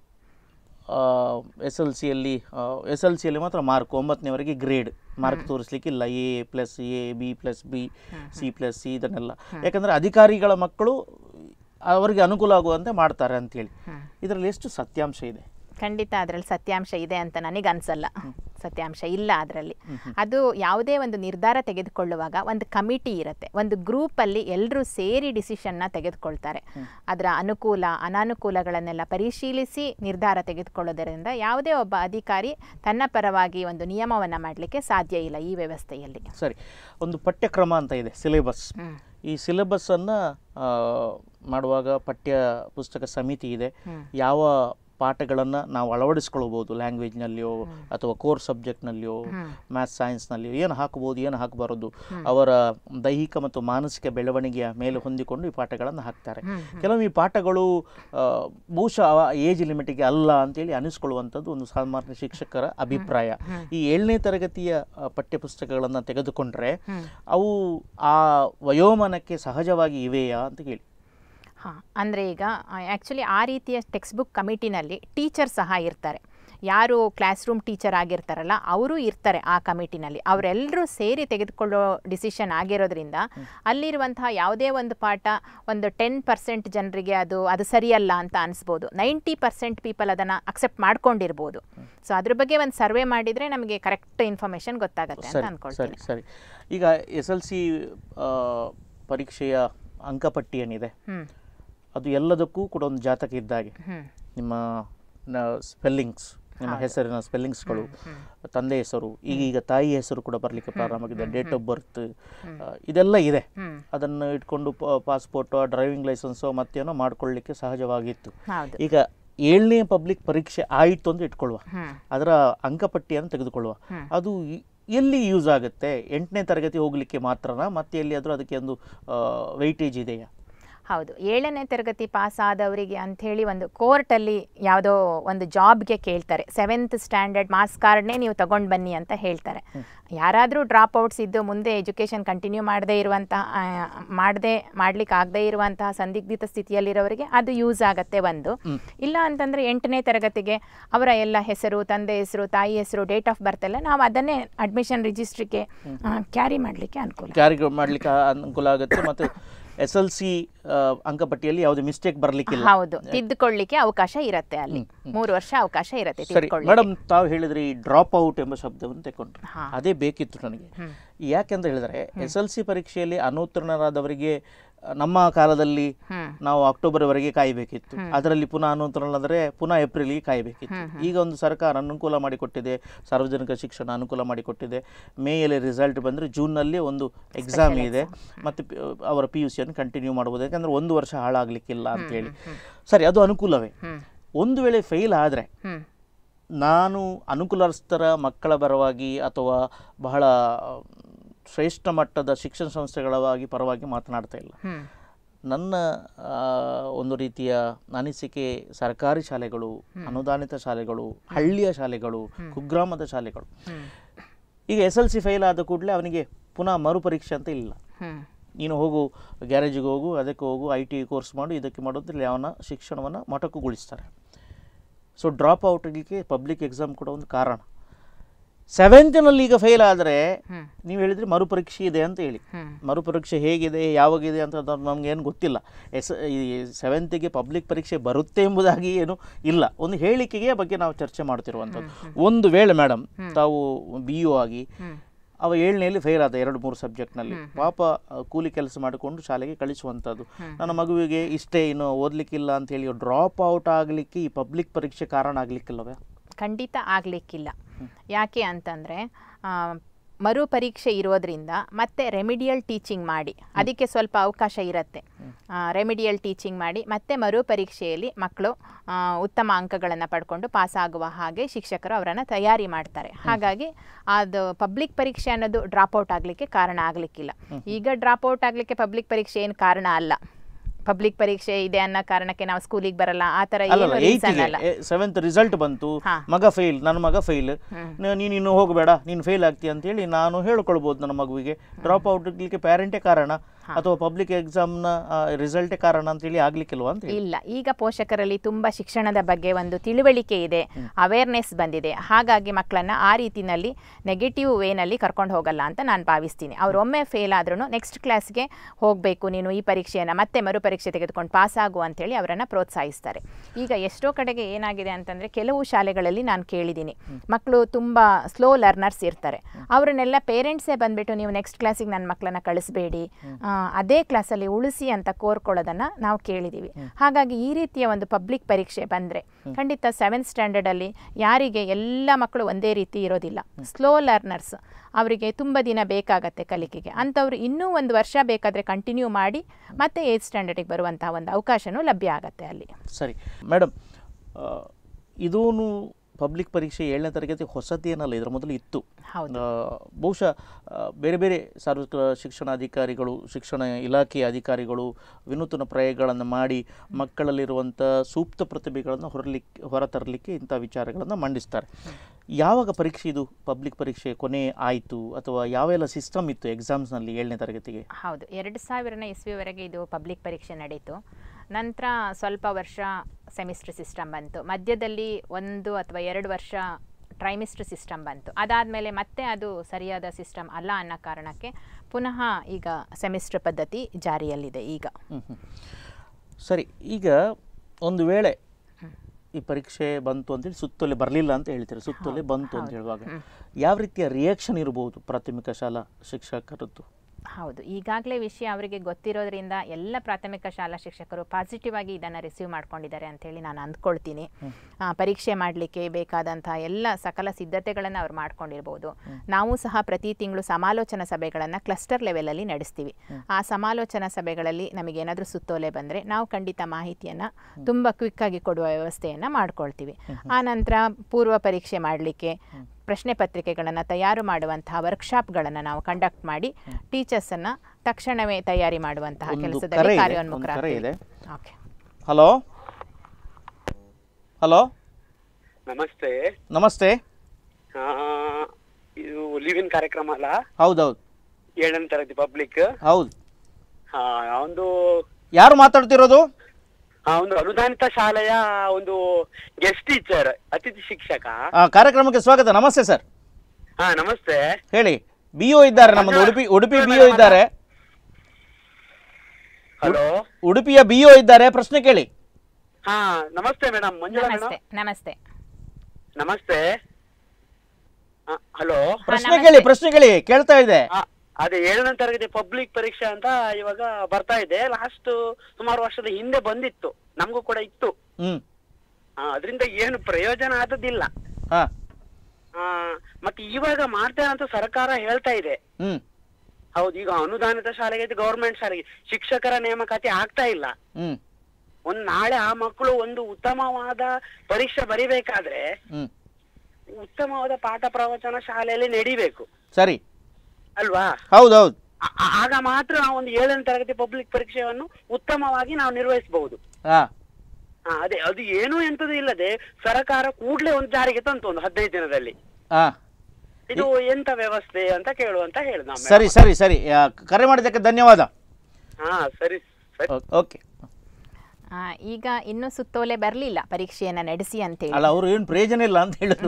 ಎಸ್ ಎಲ್ ಸಿಯಲ್ಲಿ ಎಸ್ ಎಲ್ ಸಿಯಲ್ಲಿ ಮಾತ್ರ ಮಾರ್ಕ್ ಒಂಬತ್ತನೇವರೆಗೆ ಗ್ರೇಡ್ ಮಾರ್ಕ್ ತೋರಿಸ್ಲಿಕ್ಕಿಲ್ಲ A plus A B plus B C plus C ಇದನ್ನೆಲ್ಲ ಯಾಕಂದರೆ ಅಧಿಕಾರಿಗಳ ಮಕ್ಕಳು ಅವರಿಗೆ ಅನುಕೂಲ ಆಗುವಂತೆ ಮಾಡ್ತಾರೆ ಅಂತೇಳಿ ಇದರಲ್ಲಿ ಎಷ್ಟು ಸತ್ಯಾಂಶ ಇದೆ ಖಂಡಿತ ಅದರಲ್ಲಿ ಸತ್ಯಾಂಶ ಇದೆ ಅಂತ ನನಗೆ ಅನ್ಸಲ್ಲ ಸತ್ಯಾಂಶ ಇಲ್ಲ ಅದರಲ್ಲಿ ಅದು ಯಾವುದೇ ಒಂದು ನಿರ್ಧಾರ ತೆಗೆದುಕೊಳ್ಳುವಾಗ ಒಂದು ಕಮಿಟಿ ಇರುತ್ತೆ ಒಂದು ಗ್ರೂಪಲ್ಲಿ ಎಲ್ಲರೂ ಸೇರಿ ಡಿಸಿಷನ್ನ ತೆಗೆದುಕೊಳ್ತಾರೆ ಅದರ ಅನುಕೂಲ ಅನಾನುಕೂಲಗಳನ್ನೆಲ್ಲ ಪರಿಶೀಲಿಸಿ ನಿರ್ಧಾರ ತೆಗೆದುಕೊಳ್ಳೋದರಿಂದ ಯಾವುದೇ ಒಬ್ಬ ಅಧಿಕಾರಿ ತನ್ನ ಪರವಾಗಿ ಒಂದು ನಿಯಮವನ್ನು ಮಾಡಲಿಕ್ಕೆ ಸಾಧ್ಯ ಇಲ್ಲ ಈ ವ್ಯವಸ್ಥೆಯಲ್ಲಿ ಸರಿ ಒಂದು ಪಠ್ಯಕ್ರಮ ಅಂತ ಇದೆ ಸಿಲೆಬಸ್ ಹ್ಮ್. ಈ ಸಿಲೆಬಸ್ಸನ್ನು ಮಾಡುವಾಗ ಪಠ್ಯ ಪುಸ್ತಕ ಸಮಿತಿ ಇದೆ ಯಾವ ಪಾಠಗಳನ್ನು ನಾವು ಅಳವಡಿಸ್ಕೊಳ್ಬೋದು ಲ್ಯಾಂಗ್ವೇಜ್ನಲ್ಲಿಯೋ ಅಥವಾ ಕೋರ್ ಸಬ್ಜೆಕ್ಟ್ನಲ್ಲಿಯೋ ಮ್ಯಾಥ್ಸ್ ಸೈನ್ಸ್ನಲ್ಲಿಯೋ ಏನು ಹಾಕ್ಬೋದು ಏನು ಹಾಕಬಾರದು ಅವರ ದೈಹಿಕ ಮತ್ತು ಮಾನಸಿಕ ಬೆಳವಣಿಗೆಯ ಮೇಲೆ ಹೊಂದಿಕೊಂಡು ಈ ಪಾಠಗಳನ್ನು ಹಾಕ್ತಾರೆ ಕೆಲವೊಮ್ಮೆ ಈ ಪಾಠಗಳು ಆ, ಬಹುಶಃ ಏಜ್ ಲಿಮಿಟಿಗೆ ಅಲ್ಲ ಅಂತೇಳಿ ಅನಿಸ್ಕೊಳ್ಳುವಂಥದ್ದು ಒಂದು ಸಾಮಾನ್ಯ ಶಿಕ್ಷಕರ ಅಭಿಪ್ರಾಯ ಈ ಏಳನೇ ತರಗತಿಯ ಆ, ಪಠ್ಯಪುಸ್ತಕಗಳನ್ನು ತೆಗೆದುಕೊಂಡ್ರೆ ಅವು ಆ ವಯೋಮಾನಕ್ಕೆ ಸಹಜವಾಗಿ ಇವೆಯಾ ಅಂತ ಕೇಳಿ ಹಾಂ ಅಂದರೆ ಈಗ ಆ್ಯಕ್ಚುಲಿ ಆ ರೀತಿಯ ಟೆಕ್ಸ್ಟ್ ಬುಕ್ ಕಮಿಟಿನಲ್ಲಿ ಟೀಚರ್ ಸಹ ಇರ್ತಾರೆ ಯಾರು ಕ್ಲಾಸ್ ರೂಮ್ ಟೀಚರ್ ಆಗಿರ್ತಾರಲ್ಲ ಅವರು ಇರ್ತಾರೆ ಆ ಕಮಿಟಿನಲ್ಲಿ ಅವರೆಲ್ಲರೂ ಸೇರಿ ತೆಗೆದುಕೊಳ್ಳೋ ಡಿಸಿಷನ್ ಆಗಿರೋದ್ರಿಂದ ಅಲ್ಲಿರುವಂತಹ ಯಾವುದೇ ಒಂದು ಪಾಠ ಒಂದು ಟೆನ್ ಪರ್ಸೆಂಟ್ ಜನರಿಗೆ ಅದು ಅದು ಸರಿಯಲ್ಲ ಅಂತ ಅನಿಸ್ಬೋದು ನೈಂಟಿ ಪರ್ಸೆಂಟ್ ಪೀಪಲ್ ಅದನ್ನು ಅಕ್ಸೆಪ್ಟ್ ಮಾಡ್ಕೊಂಡಿರ್ಬೋದು ಸೊ ಅದ್ರ ಬಗ್ಗೆ ಒಂದು ಸರ್ವೆ ಮಾಡಿದರೆ ನಮಗೆ ಕರೆಕ್ಟ್ ಇನ್ಫಾರ್ಮೇಷನ್ ಗೊತ್ತಾಗುತ್ತೆ ಅಂತ ಸರಿ ಅನ್ಕೊಳ್ತೀನಿ ಸರಿ ಸರಿ ಈಗ ಎಸ್ ಎಲ್ ಸಿ ಪರೀಕ್ಷೆಯ ಅಂಕಪಟ್ಟಿ ಏನಿದೆ ಹ್ಞೂ ಅದು ಎಲ್ಲದಕ್ಕೂ ಕೂಡ ಒಂದು ಜಾತಕ ಇದ್ದಾಗೆ ಹ್ಞೂ ನಿಮ್ಮ ಸ್ಪೆಲ್ಲಿಂಗ್ಸ್ ನಿಮ್ಮ ಹೆಸರಿನ ಸ್ಪೆಲ್ಲಿಂಗ್ಸ್ಗಳು ತಂದೆ ಹೆಸರು ಈಗೀಗ ತಾಯಿ ಹೆಸರು ಕೂಡ ಬರಲಿಕ್ಕೆ ಪ್ರಾರಂಭ ಆಗಿದೆ ಡೇಟ್ ಆಫ್ ಬರ್ತ್ ಇದೆಲ್ಲ ಇದೆ ಹ್ಞೂ ಅದನ್ನು ಇಟ್ಕೊಂಡು ಪಾಸ್ಪೋರ್ಟು ಡ್ರೈವಿಂಗ್ ಲೈಸೆನ್ಸು ಮತ್ತೇನೋ ಮಾಡ್ಕೊಳ್ಳಿಕ್ಕೆ ಸಹಜವಾಗಿತ್ತು ಹೌದು ಈಗ ಏಳನೇ ಪಬ್ಲಿಕ್ ಪರೀಕ್ಷೆ ಆಯಿತು ಅಂತ ಇಟ್ಕೊಳ್ಳುವ ಹ್ಞೂ ಅದರ ಅಂಕಪಟ್ಟಿಯನ್ನು ತೆಗೆದುಕೊಳ್ಳುವ ಹ್ಮ್. ಅದು ಇ- ಎಲ್ಲಿ ಯೂಸ್ ಆಗುತ್ತೆ ಎಂಟನೇ ತರಗತಿ ಹೋಗಲಿಕ್ಕೆ ಮಾತ್ರನಾ ಮತ್ತೆ ಎಲ್ಲಿಯಾದರೂ ಅದಕ್ಕೆ ಒಂದು ವೆಯ್ಟೇಜ್ ಇದೆಯಾ ಹೌದು ಏಳನೇ ತರಗತಿ ಪಾಸ್ ಆದವರಿಗೆ ಅಂಥೇಳಿ ಒಂದು ಕೋರ್ಟಲ್ಲಿ ಯಾವುದೋ ಒಂದು ಜಾಬ್ಗೆ ಕೇಳ್ತಾರೆ ಸೆವೆಂತ್ ಸ್ಟ್ಯಾಂಡರ್ಡ್ ಮಾರ್ಕ್ಸ್ ಕಾರ್ಡ್ನೇ ನೀವು ತಗೊಂಡು ಬನ್ನಿ ಅಂತ ಹೇಳ್ತಾರೆ ಯಾರಾದರೂ ಡ್ರಾಪ್ ಔಟ್ಸ್ ಇದ್ದು ಮುಂದೆ ಎಜುಕೇಷನ್ ಕಂಟಿನ್ಯೂ ಮಾಡದೇ ಇರುವಂತಹ ಮಾಡದೆ ಮಾಡ್ಲಿಕ್ಕೆ ಆಗದೇ ಇರುವಂತಹ ಸಂದಿಗ್ಧಿತ ಸ್ಥಿತಿಯಲ್ಲಿರೋರಿಗೆ ಅದು ಯೂಸ್ ಆಗತ್ತೆ ಒಂದು ಇಲ್ಲ ಅಂತಂದರೆ ಎಂಟನೇ ತರಗತಿಗೆ ಅವರ ಎಲ್ಲ ಹೆಸರು ತಂದೆ ಹೆಸರು ತಾಯಿ ಹೆಸರು ಡೇಟ್ ಆಫ್ ಬರ್ತ್ ಎಲ್ಲ ನಾವು ಅದನ್ನೇ ಅಡ್ಮಿಷನ್ ರಿಜಿಸ್ಟ್ರಿಗೆ ಕ್ಯಾರಿ ಮಾಡಲಿಕ್ಕೆ ಅನುಕೂಲ ಕ್ಯಾರಿ ಮಾಡಲಿಕ್ಕೆ ಅನುಕೂಲ ಆಗುತ್ತೆ ಮತ್ತು ಎಸ್ ಎಲ್ ಸಿ ಅಂಕಪಟ್ಟಿಯಲ್ಲಿ ಯಾವುದೇ ಮಿಸ್ಟೇಕ್ ಬರಲಿಕ್ಕಿಲ್ಲ ಹೌದು ತಿದ್ದುಕೊಳ್ಳಿಕ್ಕೆ ಅವಕಾಶ ಇರತ್ತೆ ಅಲ್ಲಿ ಮೂರು ವರ್ಷ ಅವಕಾಶ ಇರತ್ತೆ ಸರಿ ತಿದ್ದುಕೊಳ್ಳಿ ಮೇಡಮ್ ತಾವು ಹೇಳಿದ್ರಿ ಡ್ರಾಪ್ ಔಟ್ ಎಂಬ ಶಬ್ದವನ್ನು ತೆಕೊಂಡ್ರು ಹಾ. ಅದೇ ಬೇಕಿತ್ತು ನನಗೆ ಯಾಕೆಂತ ಹೇಳಿದ್ರೆ ಎಸ್ ಎಲ್ ಸಿ ಪರೀಕ್ಷೆಯಲ್ಲಿ ಅನುತ್ತೀರ್ಣರಾದವರಿಗೆ ಆ, ನಮ್ಮ ಕಾಲದಲ್ಲಿ ಹ್ಮ್ ನಾವು ಅಕ್ಟೋಬರ್ವರೆಗೆ ಕಾಯಬೇಕಿತ್ತು ಅದರಲ್ಲಿ ಪುನಃ ಅನುತ್ತೀರ್ಣರಾದರೆ ಪುನಃ ಏಪ್ರಿಲ್ಗೆ ಕಾಯಬೇಕಿತ್ತು ಈಗ ಒಂದು ಸರ್ಕಾರ ಅನುಕೂಲ ಮಾಡಿಕೊಟ್ಟಿದೆ ಸಾರ್ವಜನಿಕ ಶಿಕ್ಷಣ ಅನುಕೂಲ ಮಾಡಿಕೊಟ್ಟಿದೆ ಮೇಯಲ್ಲಿ ರಿಸಲ್ಟ್ ಬಂದರೆ ಜೂನ್ನಲ್ಲಿ ಒಂದು ಎಕ್ಸಾಮ್ ಇದೆ ಮತ್ತು ಪಿ- ಅವರ ಪಿ ಯು ಸಿಯನ್ನು ಕಂಟಿನ್ಯೂ ಮಾಡ್ಬೋದು ಯಾಕಂದರೆ ಒಂದು ವರ್ಷ ಹಾಳಾಗಲಿಕ್ಕಿಲ್ಲ ಅಂತೇಳಿ ಸರಿ ಅದು ಅನುಕೂಲವೇ ಹ್ಮ್ ಒಂದು ವೇಳೆ ಫೇಲ್ ಆದರೆ ಹ್ಮ್ ನಾನು ಅನುಕೂಲಸ್ಥರ ಮಕ್ಕಳ ಪರವಾಗಿ ಅಥವಾ ಬಹಳ ಶ್ರೇಷ್ಠ ಮಟ್ಟದ ಶಿಕ್ಷಣ ಸಂಸ್ಥೆಗಳವಾಗಿ ಪರವಾಗಿ ಮಾತನಾಡ್ತಾ ಇಲ್ಲ ಹ್ಮ್ ನನ್ನ ಆ, ಒಂದು ರೀತಿಯ ಅನಿಸಿಕೆ ಸರ್ಕಾರಿ ಶಾಲೆಗಳು ಅನುದಾನಿತ ಶಾಲೆಗಳು ಹಳ್ಳಿಯ ಶಾಲೆಗಳು ಕುಗ್ರಾಮದ ಶಾಲೆಗಳು ಹ್ಮ್ ಈಗ ಎಸ್ ಎಲ್ ಸಿ ಫೇಲ್ ಆದ ಕೂಡಲೇ ಅವನಿಗೆ ಪುನಃ ಮರುಪರೀಕ್ಷೆ ಅಂತ ಇಲ್ಲ ಹ್ಮ್ ನೀನು ಹೋಗು ಗ್ಯಾರೇಜಿಗೆ ಹೋಗು ಅದಕ್ಕೆ ಹೋಗು ಐ ಟಿ ಕೋರ್ಸ್ ಮಾಡು ಇದಕ್ಕೆ ಮಾಡು ಅಂತೇಳಿ ಅವನ ಶಿಕ್ಷಣವನ್ನು ಮೊಟಕುಗೊಳಿಸ್ತಾರೆ ಸೊ ಡ್ರಾಪ್ ಔಟ್ಗೆ ಪಬ್ಲಿಕ್ ಎಕ್ಸಾಮ್ ಕೂಡ ಒಂದು ಕಾರಣ ಸೆವೆಂತ್ನಲ್ಲಿ ಈಗ ಫೇಲ್ ಆದರೆ ಹ್ಮ್ ನೀವು ಹೇಳಿದ್ರಿ ಮರುಪರೀಕ್ಷೆ ಇದೆ ಅಂತ ಹೇಳಿ ಹ್ಮ್ ಮರುಪರೀಕ್ಷೆ ಹೇಗಿದೆ ಯಾವಾಗಿದೆ ಅಂತ ನಮ್ಗೆ ಏನು ಗೊತ್ತಿಲ್ಲ ಎಸ್ ಈ ಸೆವೆಂತಿಗೆ ಪಬ್ಲಿಕ್ ಪರೀಕ್ಷೆ ಬರುತ್ತೆ ಎಂಬುದಾಗಿ ಏನು ಇಲ್ಲ ಒಂದು ಹೇಳಿಕೆಗೆ ಬಗ್ಗೆ ನಾವು ಚರ್ಚೆ ಮಾಡ್ತಿರುವಂಥದ್ದು ಒಂದು ವೇಳೆ ಮೇಡಮ್ ತಾವು ಬಿ ಯು ಆಗಿ ಹ್ಮ್ ಅವ ಏಳನೆಯಲ್ಲಿ ಫೇಲ್ ಆದ ಎರಡು ಮೂರು ಸಬ್ಜೆಕ್ಟ್ನಲ್ಲಿ ಪಾಪ ಆ, ಕೂಲಿ ಕೆಲಸ ಮಾಡಿಕೊಂಡು ಶಾಲೆಗೆ ಕಳಿಸುವಂಥದ್ದು ನನ್ನ ಮಗುವಿಗೆ ಇಷ್ಟೇ ಇನ್ನು ಓದಲಿಕ್ಕಿಲ್ಲ ಅಂತ ಹೇಳಿ ಡ್ರಾಪ್ ಔಟ್ ಆಗಲಿಕ್ಕೆ ಈ ಪಬ್ಲಿಕ್ ಪರೀಕ್ಷೆ ಕಾರಣ ಆಗಲಿಕ್ಕಿಲ್ಲವೇ ಖಂಡಿತ ಆಗಲಿಕ್ಕಿಲ್ಲ ಯಾಕೆ ಅಂತಂದರೆ ಮರು ಪರೀಕ್ಷೆ ಇರೋದ್ರಿಂದ ಮತ್ತೆ ರೆಮಿಡಿಯಲ್ ಟೀಚಿಂಗ್ ಮಾಡಿ ಅದಕ್ಕೆ ಸ್ವಲ್ಪ ಅವಕಾಶ ಇರುತ್ತೆ ರೆಮಿಡಿಯಲ್ ಟೀಚಿಂಗ್ ಮಾಡಿ ಮತ್ತೆ ಮರು ಪರೀಕ್ಷೆಯಲ್ಲಿ ಮಕ್ಕಳು ಆ, ಉತ್ತಮ ಅಂಕಗಳನ್ನು ಪಡ್ಕೊಂಡು ಪಾಸ್ ಆಗುವ ಹಾಗೆ ಶಿಕ್ಷಕರು ಅವರನ್ನು ತಯಾರಿ ಮಾಡ್ತಾರೆ ಹಾಗಾಗಿ ಅದು ಪಬ್ಲಿಕ್ ಪರೀಕ್ಷೆ ಅನ್ನೋದು ಡ್ರಾಪ್ ಔಟ್ ಆಗಲಿಕ್ಕೆ ಕಾರಣ ಆಗಲಿಕ್ಕಿಲ್ಲ ಈಗ ಡ್ರಾಪ್ ಔಟ್ ಆಗಲಿಕ್ಕೆ ಪಬ್ಲಿಕ್ ಪರೀಕ್ಷೆ ಏನು ಕಾರಣ ಅಲ್ಲ ಪಬ್ಲಿಕ್ ಪರೀಕ್ಷೆ ಇದೆ ಅನ್ನೋ ಕಾರಣಕ್ಕೆ ನಾವು ಸ್ಕೂಲಿಗೆ ಬರಲ್ಲ ಆ ಥರ ಏನು ಅಲ್ಲಲ್ಲ ರೀಸನ್ ಅಲ್ಲ ಏಯ್ತಿಗೆ ಸೆವೆಂತ್ ರಿಸಲ್ಟ್ ಬಂತು ಹಾ. ಮಗ ಫೇಲ್ ನನ್ನ ಮಗ ಫೇಲ್ ನೀನು ಇನ್ನು ಹೋಗಬೇಡ ನೀನು ಫೇಲ್ ಆಗ್ತೀಯ ಅಂತೇಳಿ ನಾನು ಹೇಳ್ಕೊಳ್ಬೋದು ನನ್ನ ಮಗುವಿಗೆ ಡ್ರಾಪ್ ಔಟ್ ಇರ್ಲಿಕ್ಕೆ ಪ್ಯಾರೆಂಟೇ ಕಾರಣ ಅಥವಾ ಪಬ್ಲಿಕ್ ಎಕ್ಸಾಮ್ನ ರಿಸಲ್ಟೇ ಕಾರಣ ಅಂತೇಳಿ ಆಗ್ಲಿಕ್ಕಿಲ್ವಾ ಅಂತ ಹೇಳಿ ಇಲ್ಲ ಈಗ ಪೋಷಕರಲ್ಲಿ ತುಂಬ ಶಿಕ್ಷಣದ ಬಗ್ಗೆ ಒಂದು ತಿಳುವಳಿಕೆ ಇದೆ ಅವೇರ್ನೆಸ್ ಬಂದಿದೆ ಹಾಗಾಗಿ ಮಕ್ಕಳನ್ನ ಆ ರೀತಿನಲ್ಲಿ ನೆಗೆಟಿವ್ ವೇನಲ್ಲಿ ಕರ್ಕೊಂಡು ಹೋಗಲ್ಲ ಅಂತ ನಾನು ಭಾವಿಸ್ತೀನಿ ಅವ್ರು ಒಮ್ಮೆ ಫೇಲ್ ಆದ್ರೂ ನೆಕ್ಸ್ಟ್ ಕ್ಲಾಸ್ಗೆ ಹೋಗಬೇಕು ನೀನು ಈ ಪರೀಕ್ಷೆಯನ್ನು ಮತ್ತೆ ಮರುಪರೀಕ್ಷೆ ತೆಗೆದುಕೊಂಡು ಪಾಸ್ ಆಗು ಅಂತೇಳಿ ಅವರನ್ನು ಪ್ರೋತ್ಸಾಹಿಸ್ತಾರೆ ಈಗ ಎಷ್ಟೋ ಕಡೆಗೆ ಏನಾಗಿದೆ ಅಂತಂದರೆ ಕೆಲವು ಶಾಲೆಗಳಲ್ಲಿ ನಾನು ಕೇಳಿದ್ದೀನಿ ಮಕ್ಕಳು ತುಂಬ ಸ್ಲೋ ಲರ್ನರ್ಸ್ ಇರ್ತಾರೆ ಅವರನ್ನೆಲ್ಲ ಪೇರೆಂಟ್ಸೇ ಬಂದುಬಿಟ್ಟು ನೀವು ನೆಕ್ಸ್ಟ್ ಕ್ಲಾಸಿಗೆ ನನ್ನ ಮಕ್ಕಳನ್ನ ಕಳಿಸ್ಬೇಡಿ ಆ, ಅದೇ ಕ್ಲಾಸಲ್ಲಿ ಉಳಿಸಿ ಅಂತ ಕೋರ್ಕೊಳ್ಳೋದನ್ನು ನಾವು ಕೇಳಿದ್ದೀವಿ ಹಾಗಾಗಿ ಈ ರೀತಿಯ ಒಂದು ಪಬ್ಲಿಕ್ ಪರೀಕ್ಷೆ ಬಂದರೆ ಖಂಡಿತ ಸೆವೆಂತ್ ಸ್ಟ್ಯಾಂಡರ್ಡಲ್ಲಿ ಯಾರಿಗೆ ಎಲ್ಲ ಮಕ್ಕಳು ಒಂದೇ ರೀತಿ ಇರೋದಿಲ್ಲ ಸ್ಲೋ ಲರ್ನರ್ಸ್ ಅವರಿಗೆ ತುಂಬ ದಿನ ಬೇಕಾಗತ್ತೆ ಕಲಿಕೆಗೆ ಅಂಥವ್ರು ಇನ್ನೂ ಒಂದು ವರ್ಷ ಬೇಕಾದರೆ ಕಂಟಿನ್ಯೂ ಮಾಡಿ ಮತ್ತೆ ಏತ್ ಸ್ಟ್ಯಾಂಡರ್ಡಿಗೆ ಬರುವಂತಹ ಒಂದು ಅವಕಾಶನೂ ಲಭ್ಯ ಆಗತ್ತೆ ಅಲ್ಲಿ ಸರಿ ಮೇಡಮ್ ಇದೂ ಪಬ್ಲಿಕ್ ಪರೀಕ್ಷೆ ಏಳನೇ ತರಗತಿ ಹೊಸತೇನಲ್ಲ ಇದರ ಮೊದಲು ಇತ್ತು ಹೌದು ಆ, ಬಹುಶಃ ಆ, ಬೇರೆ ಬೇರೆ ಸಾರ್ವಜನಿಕ ಶಿಕ್ಷಣಾಧಿಕಾರಿಗಳು ಶಿಕ್ಷಣ ಇಲಾಖೆಯ ಅಧಿಕಾರಿಗಳು ವಿನೂತನ ಪ್ರಯೋಗಗಳನ್ನು ಮಾಡಿ ಮಕ್ಕಳಲ್ಲಿರುವಂಥ ಸೂಕ್ತ ಪ್ರತಿಭೆಗಳನ್ನು ಹೊರಲಿಕ್ಕೆ ಹೊರತರಲಿಕ್ಕೆ ಇಂಥ ವಿಚಾರಗಳನ್ನು ಮಂಡಿಸ್ತಾರೆ ಯಾವಾಗ ಪರೀಕ್ಷೆ ಇದು ಪಬ್ಲಿಕ್ ಪರೀಕ್ಷೆ ಕೊನೆ ಆಯಿತು ಅಥವಾ ಯಾವೆಲ್ಲ ಸಿಸ್ಟಮ್ ಇತ್ತು ಎಕ್ಸಾಮ್ಸ್ನಲ್ಲಿ ಏಳನೇ ತರಗತಿಗೆ ಹೌದು ಎರಡು ಸಾವಿರನೇ ಇಸ್ವಿವರೆಗೆ ಇದು ಪಬ್ಲಿಕ್ ಪರೀಕ್ಷೆ ನಡೀತು ನಂತರ ಸ್ವಲ್ಪ ವರ್ಷ ಸೆಮಿಸ್ಟರ್ ಸಿಸ್ಟಮ್ ಬಂತು ಮಧ್ಯದಲ್ಲಿ ಒಂದು ಅಥವಾ ಎರಡು ವರ್ಷ ಟ್ರೈಮಿಸ್ಟರ್ ಸಿಸ್ಟಮ್ ಬಂತು ಅದಾದಮೇಲೆ ಮತ್ತೆ ಅದು ಸರಿಯಾದ ಸಿಸ್ಟಮ್ ಅಲ್ಲ ಅನ್ನೋ ಕಾರಣಕ್ಕೆ ಪುನಃ ಈಗ ಸೆಮಿಸ್ಟರ್ ಪದ್ಧತಿ ಜಾರಿಯಲ್ಲಿದೆ ಈಗ ಹ್ಮ್, ಹ್ಮ್. ಸರಿ ಈಗ ಒಂದು ವೇಳೆ ಈ ಪರೀಕ್ಷೆ ಬಂತು ಅಂತೇಳಿ ಸುತ್ತೋಲೆ ಬರಲಿಲ್ಲ ಅಂತ ಹೇಳ್ತೀರಿ ಸುತ್ತೋಲೆ ಬಂತು ಅಂತ ಹೇಳುವಾಗ ಯಾವ ರೀತಿಯ ರಿಯಾಕ್ಷನ್ ಇರಬಹುದು ಪ್ರಾಥಮಿಕ ಶಾಲಾ ಶಿಕ್ಷಕರದ್ದು ಹೌದು ಈಗಾಗಲೇ ವಿಷಯ ಅವರಿಗೆ ಗೊತ್ತಿರೋದ್ರಿಂದ ಎಲ್ಲ ಪ್ರಾಥಮಿಕ ಶಾಲಾ ಶಿಕ್ಷಕರು ಪಾಸಿಟಿವ್ ಆಗಿ ಇದನ್ನು ರಿಸೀವ್ ಮಾಡ್ಕೊಂಡಿದ್ದಾರೆ ಅಂತೇಳಿ ನಾನು ಅಂದ್ಕೊಳ್ತೀನಿ ಆ, ಪರೀಕ್ಷೆ ಮಾಡಲಿಕ್ಕೆ ಬೇಕಾದಂಥ ಎಲ್ಲ ಸಕಲ ಸಿದ್ಧತೆಗಳನ್ನು ಅವ್ರು ಮಾಡ್ಕೊಂಡಿರ್ಬೋದು ನಾವು ಸಹ ಪ್ರತಿ ತಿಂಗಳು ಸಮಾಲೋಚನಾ ಸಭೆಗಳನ್ನು ಕ್ಲಸ್ಟರ್ ಲೆವೆಲಲ್ಲಿ ನಡೆಸ್ತೀವಿ ಆ ಸಮಾಲೋಚನಾ ಸಭೆಗಳಲ್ಲಿ ನಮಗೆ ಏನಾದರೂ ಸುತ್ತೋಲೆ ಬಂದರೆ ನಾವು ಖಂಡಿತ ಮಾಹಿತಿಯನ್ನು ತುಂಬ ಕ್ವಿಕ್ಕಾಗಿ ಕೊಡುವ ವ್ಯವಸ್ಥೆಯನ್ನು ಮಾಡ್ಕೊಳ್ತೀವಿ ಆ ನಂತರ ಪೂರ್ವ ಪರೀಕ್ಷೆ ಮಾಡಲಿಕ್ಕೆ ಪ್ರಶ್ನೆ ಪತ್ರಿಕೆಗಳನ್ನು ತಯಾರು ಮಾಡುವಂತಹ ವರ್ಕ್ಶಾಪ್ಗಳನ್ನು ನಾವು ಕಂಡಕ್ಟ್ ಮಾಡಿ ಟೀಚರ್ಸನ್ನು ತಕ್ಷಣವೇ ತಯಾರಿ ಮಾಡುವಂತಹ ಒಂದು ಕೆಲಸದಲ್ಲಿ ಕರೆ ಇದೆ, ಒಂದು ಕರೆ ಕಾರ್ಯೋನ್ಮುಖರಾಗ್ತೀವಿ ಇದೆ. ಓಕೆ ಹಲೋ ಹಲೋ ನಮಸ್ತೆ ನಮಸ್ತೆ ಆ, ಇದು ಲಿವಿನ್ ಕಾರ್ಯಕ್ರಮ ಅಲ್ಲ ಹೌದೌದು ಏಳನೇ ತರಗತಿ ಪಬ್ಲಿಕ್ ಹೌದು ಒಂದು ಯಾರು ಮಾತಾಡ್ತಿರೋದು ಆ, ಒಂದು ಅನುದಾನಿತ ಶಾಲೆಯ ಒಂದು ಗೆಸ್ಟ್ ಟೀಚರ್ ಅತಿಥಿ ಶಿಕ್ಷಕ ಆ, ಕಾರ್ಯಕ್ರಮಕ್ಕೆ ಸ್ವಾಗತ ನಮಸ್ತೆ ಸರ್ ಹಾ ನಮಸ್ತೆ ಹೇಳಿ ಬಿ ಒ ಇದ್ದಾರೆ ನಮ್ಮದು ಉಡುಪಿ ಉಡುಪಿ ಬಿ ಒ ಇದ್ದಾರೆ ಹಲೋ ಉಡುಪಿಯ ಬಿ ಒ ಇದ್ದಾರೆ ಪ್ರಶ್ನೆ ಕೇಳಿ ಹಾ ನಮಸ್ತೆ ಮೇಡಮ್ ಮಂಜುಳಾ ನಮಸ್ತೆ ಮೇಡಮ್ ನಮಸ್ತೆ ನಮಸ್ತೆ ಹಲೋ ಪ್ರಶ್ನೆ ನಮಸ್ತೆ. ಕೇಳಿ ಪ್ರಶ್ನೆ ಕೇಳಿ ಕೇಳ್ತಾ ಇದೆ ಅದೇ ಏಳನೇ ತರಗತಿ ಪಬ್ಲಿಕ್ ಪರೀಕ್ಷೆ ಅಂತ ಇವಾಗ ಬರ್ತಾ ಇದೆ ಲಾಸ್ಟ್ ಸುಮಾರು ವರ್ಷದ ಹಿಂದೆ ಬಂದಿತ್ತು ನಮಗೂ ಕೂಡ ಇತ್ತು ಹ್ಮ್ ಆ, ಅದರಿಂದ ಏನು ಪ್ರಯೋಜನ ಆದದ್ದಿಲ್ಲ ಹಾ ಆ, ಮತ್ತೆ ಇವಾಗ ಮಾಡ್ತೇನೆ ಅಂತ ಸರ್ಕಾರ ಹೇಳ್ತಾ ಇದೆ ಹ್ಮ್ ಹೌದು ಈಗ ಅನುದಾನಿತ ಶಾಲೆಗೆ ಗವರ್ಮೆಂಟ್ ಶಾಲೆಗೆ ಶಿಕ್ಷಕರ ನೇಮಕಾತಿ ಆಗ್ತಾ ಇಲ್ಲ ಹ್ಮ್ ಒಂದ್ ನಾಳೆ ಆ ಮಕ್ಕಳು ಒಂದು ಉತ್ತಮವಾದ ಪರೀಕ್ಷೆ ಬರಿಬೇಕಾದ್ರೆ ಹ್ಮ್ ಉತ್ತಮವಾದ ಪಾಠ ಪ್ರವಚನ ಶಾಲೆಯಲ್ಲಿ ನಡಿಬೇಕು ಸರಿ ಅಲ್ವಾ ಹೌದೌದು ಆ- ಆ- ಆಗ ಮಾತ್ರ ನಾವು ಒಂದು ಏಳನೇ ತರಗತಿ ಪಬ್ಲಿಕ್ ಪರೀಕ್ಷೆಯನ್ನು ಉತ್ತಮವಾಗಿ ನಾವು ನಿರ್ವಹಿಸಬಹುದು ಹಾ ಅದೇ ಅದು ಏನೂ ಎಂತದೂ ಇಲ್ಲದೆ ಸರ್ಕಾರ ಕೂಡ್ಲೆ ಒಂದು ಜಾರಿಗೆ ತಂತು ಒಂದು ಹದಿನೈದು ದಿನದಲ್ಲಿ ಹಾ ಇದು ಎಂತ ವ್ಯವಸ್ಥೆ ಅಂತ ಕೇಳುವಂತ ಹೇಳಿದ ನಾವು ಸರಿ ಸರಿ ಸರಿ ಆ, ಕರೆ ಮಾಡಿದ್ದಕ್ಕೆ ಧನ್ಯವಾದ ಹಾ ಸರಿ ಸರಿ ಓ- ಓಕೆ ಆ, ಈಗ ಇನ್ನೂ ಸುತ್ತೋಲೆ ಬರಲಿಲ್ಲ ಪರೀಕ್ಷೆಯನ್ನು ನಡೆಸಿ ಅಂತೇಳಿ ಅಲ್ಲ ಅವರು ಏನು ಪ್ರಯೋಜನ ಇಲ್ಲ ಅಂತ ಹೇಳಿದ್ರು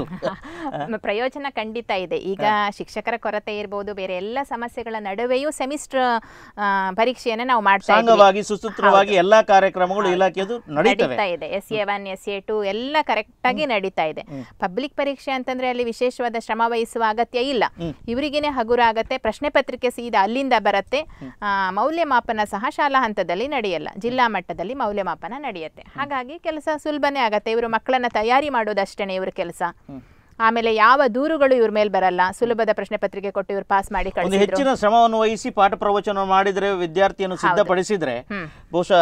ಮ- ಪ್ರಯೋಜನ ಖಂಡಿತ ಇದೆ ಈಗ ಶಿಕ್ಷಕರ ಕೊರತೆ ಇರ್ಬೋದು ಬೇರೆ ಎಲ್ಲ ಸಮಸ್ಯೆಗಳ ನಡುವೆಯೂ ಸೆಮಿಸ್ಟರ್ ಪರೀಕ್ಷೆಯನ್ನು ನಾವು ಮಾಡ್ತಾ ಇದ್ದೀವಿ ಸಾಂಗವಾಗಿ ಸುಸೂತ್ರವಾಗಿ ಎಲ್ಲಾ ಕಾರ್ಯಕ್ರಮಗಳು ಇಲಾಖೆದು ನಡೀತವೆ ನಡೀತಾ ಇದೆ S A one S A two ಎಲ್ಲ ಕರೆಕ್ಟಾಗಿ ನಡೀತಾ ಇದೆ ಪಬ್ಲಿಕ್ ಪರೀಕ್ಷೆ ಅಂತಂದ್ರೆ ಅಲ್ಲಿ ವಿಶೇಷವಾದ ಶ್ರಮ ವಹಿಸುವ ಅಗತ್ಯ ಇಲ್ಲ ಇವರಿಗೇನೆ ಹಗುರ ಆಗತ್ತೆ ಪ್ರಶ್ನೆ ಪತ್ರಿಕೆ ಸೀದಾ ಅಲ್ಲಿಂದ ಬರುತ್ತೆ ಆ, ಮೌಲ್ಯಮಾಪನ ಸಹ ಶಾಲಾ ಹಂತದಲ್ಲಿ ನಡೆಯಲ್ಲ ಜಿಲ್ಲಾ ಮಟ್ಟದಲ್ಲಿ ಮೌಲ್ಯಮಾಪನ ನಡೆಯುತ್ತೆ ಹಾಗಾಗಿ ಕೆಲಸ ಸುಲಭನೇ ಆಗತ್ತೆ ಇವರು ಮಕ್ಕಳನ್ನ ತಯಾರಿ ಮಾಡೋದಷ್ಟೇನೆ ಇವ್ರ ಕೆಲಸ ಆಮೇಲೆ ಯಾವ ದೂರುಗಳು ಇವ್ರ ಮೇಲೆ ಬರಲ್ಲ ಸುಲಭದ ಪ್ರಶ್ನೆ ಪತ್ರಿಕೆ ಕೊಟ್ಟು ಇವ್ರು ಪಾಸ್ ಮಾಡಿ ಒಂದು ಕಳಿಸಿದ್ರು ಹೆಚ್ಚಿನ ಶ್ರಮವನ್ನು ವಹಿಸಿ ಪಾಠ ಪ್ರವಚನ ಮಾಡಿದ್ರೆ ವಿದ್ಯಾರ್ಥಿಯನ್ನು ಸಿದ್ಧಪಡಿಸಿದ್ರೆ ಹ್ಮ್. ಬಹುಶಃ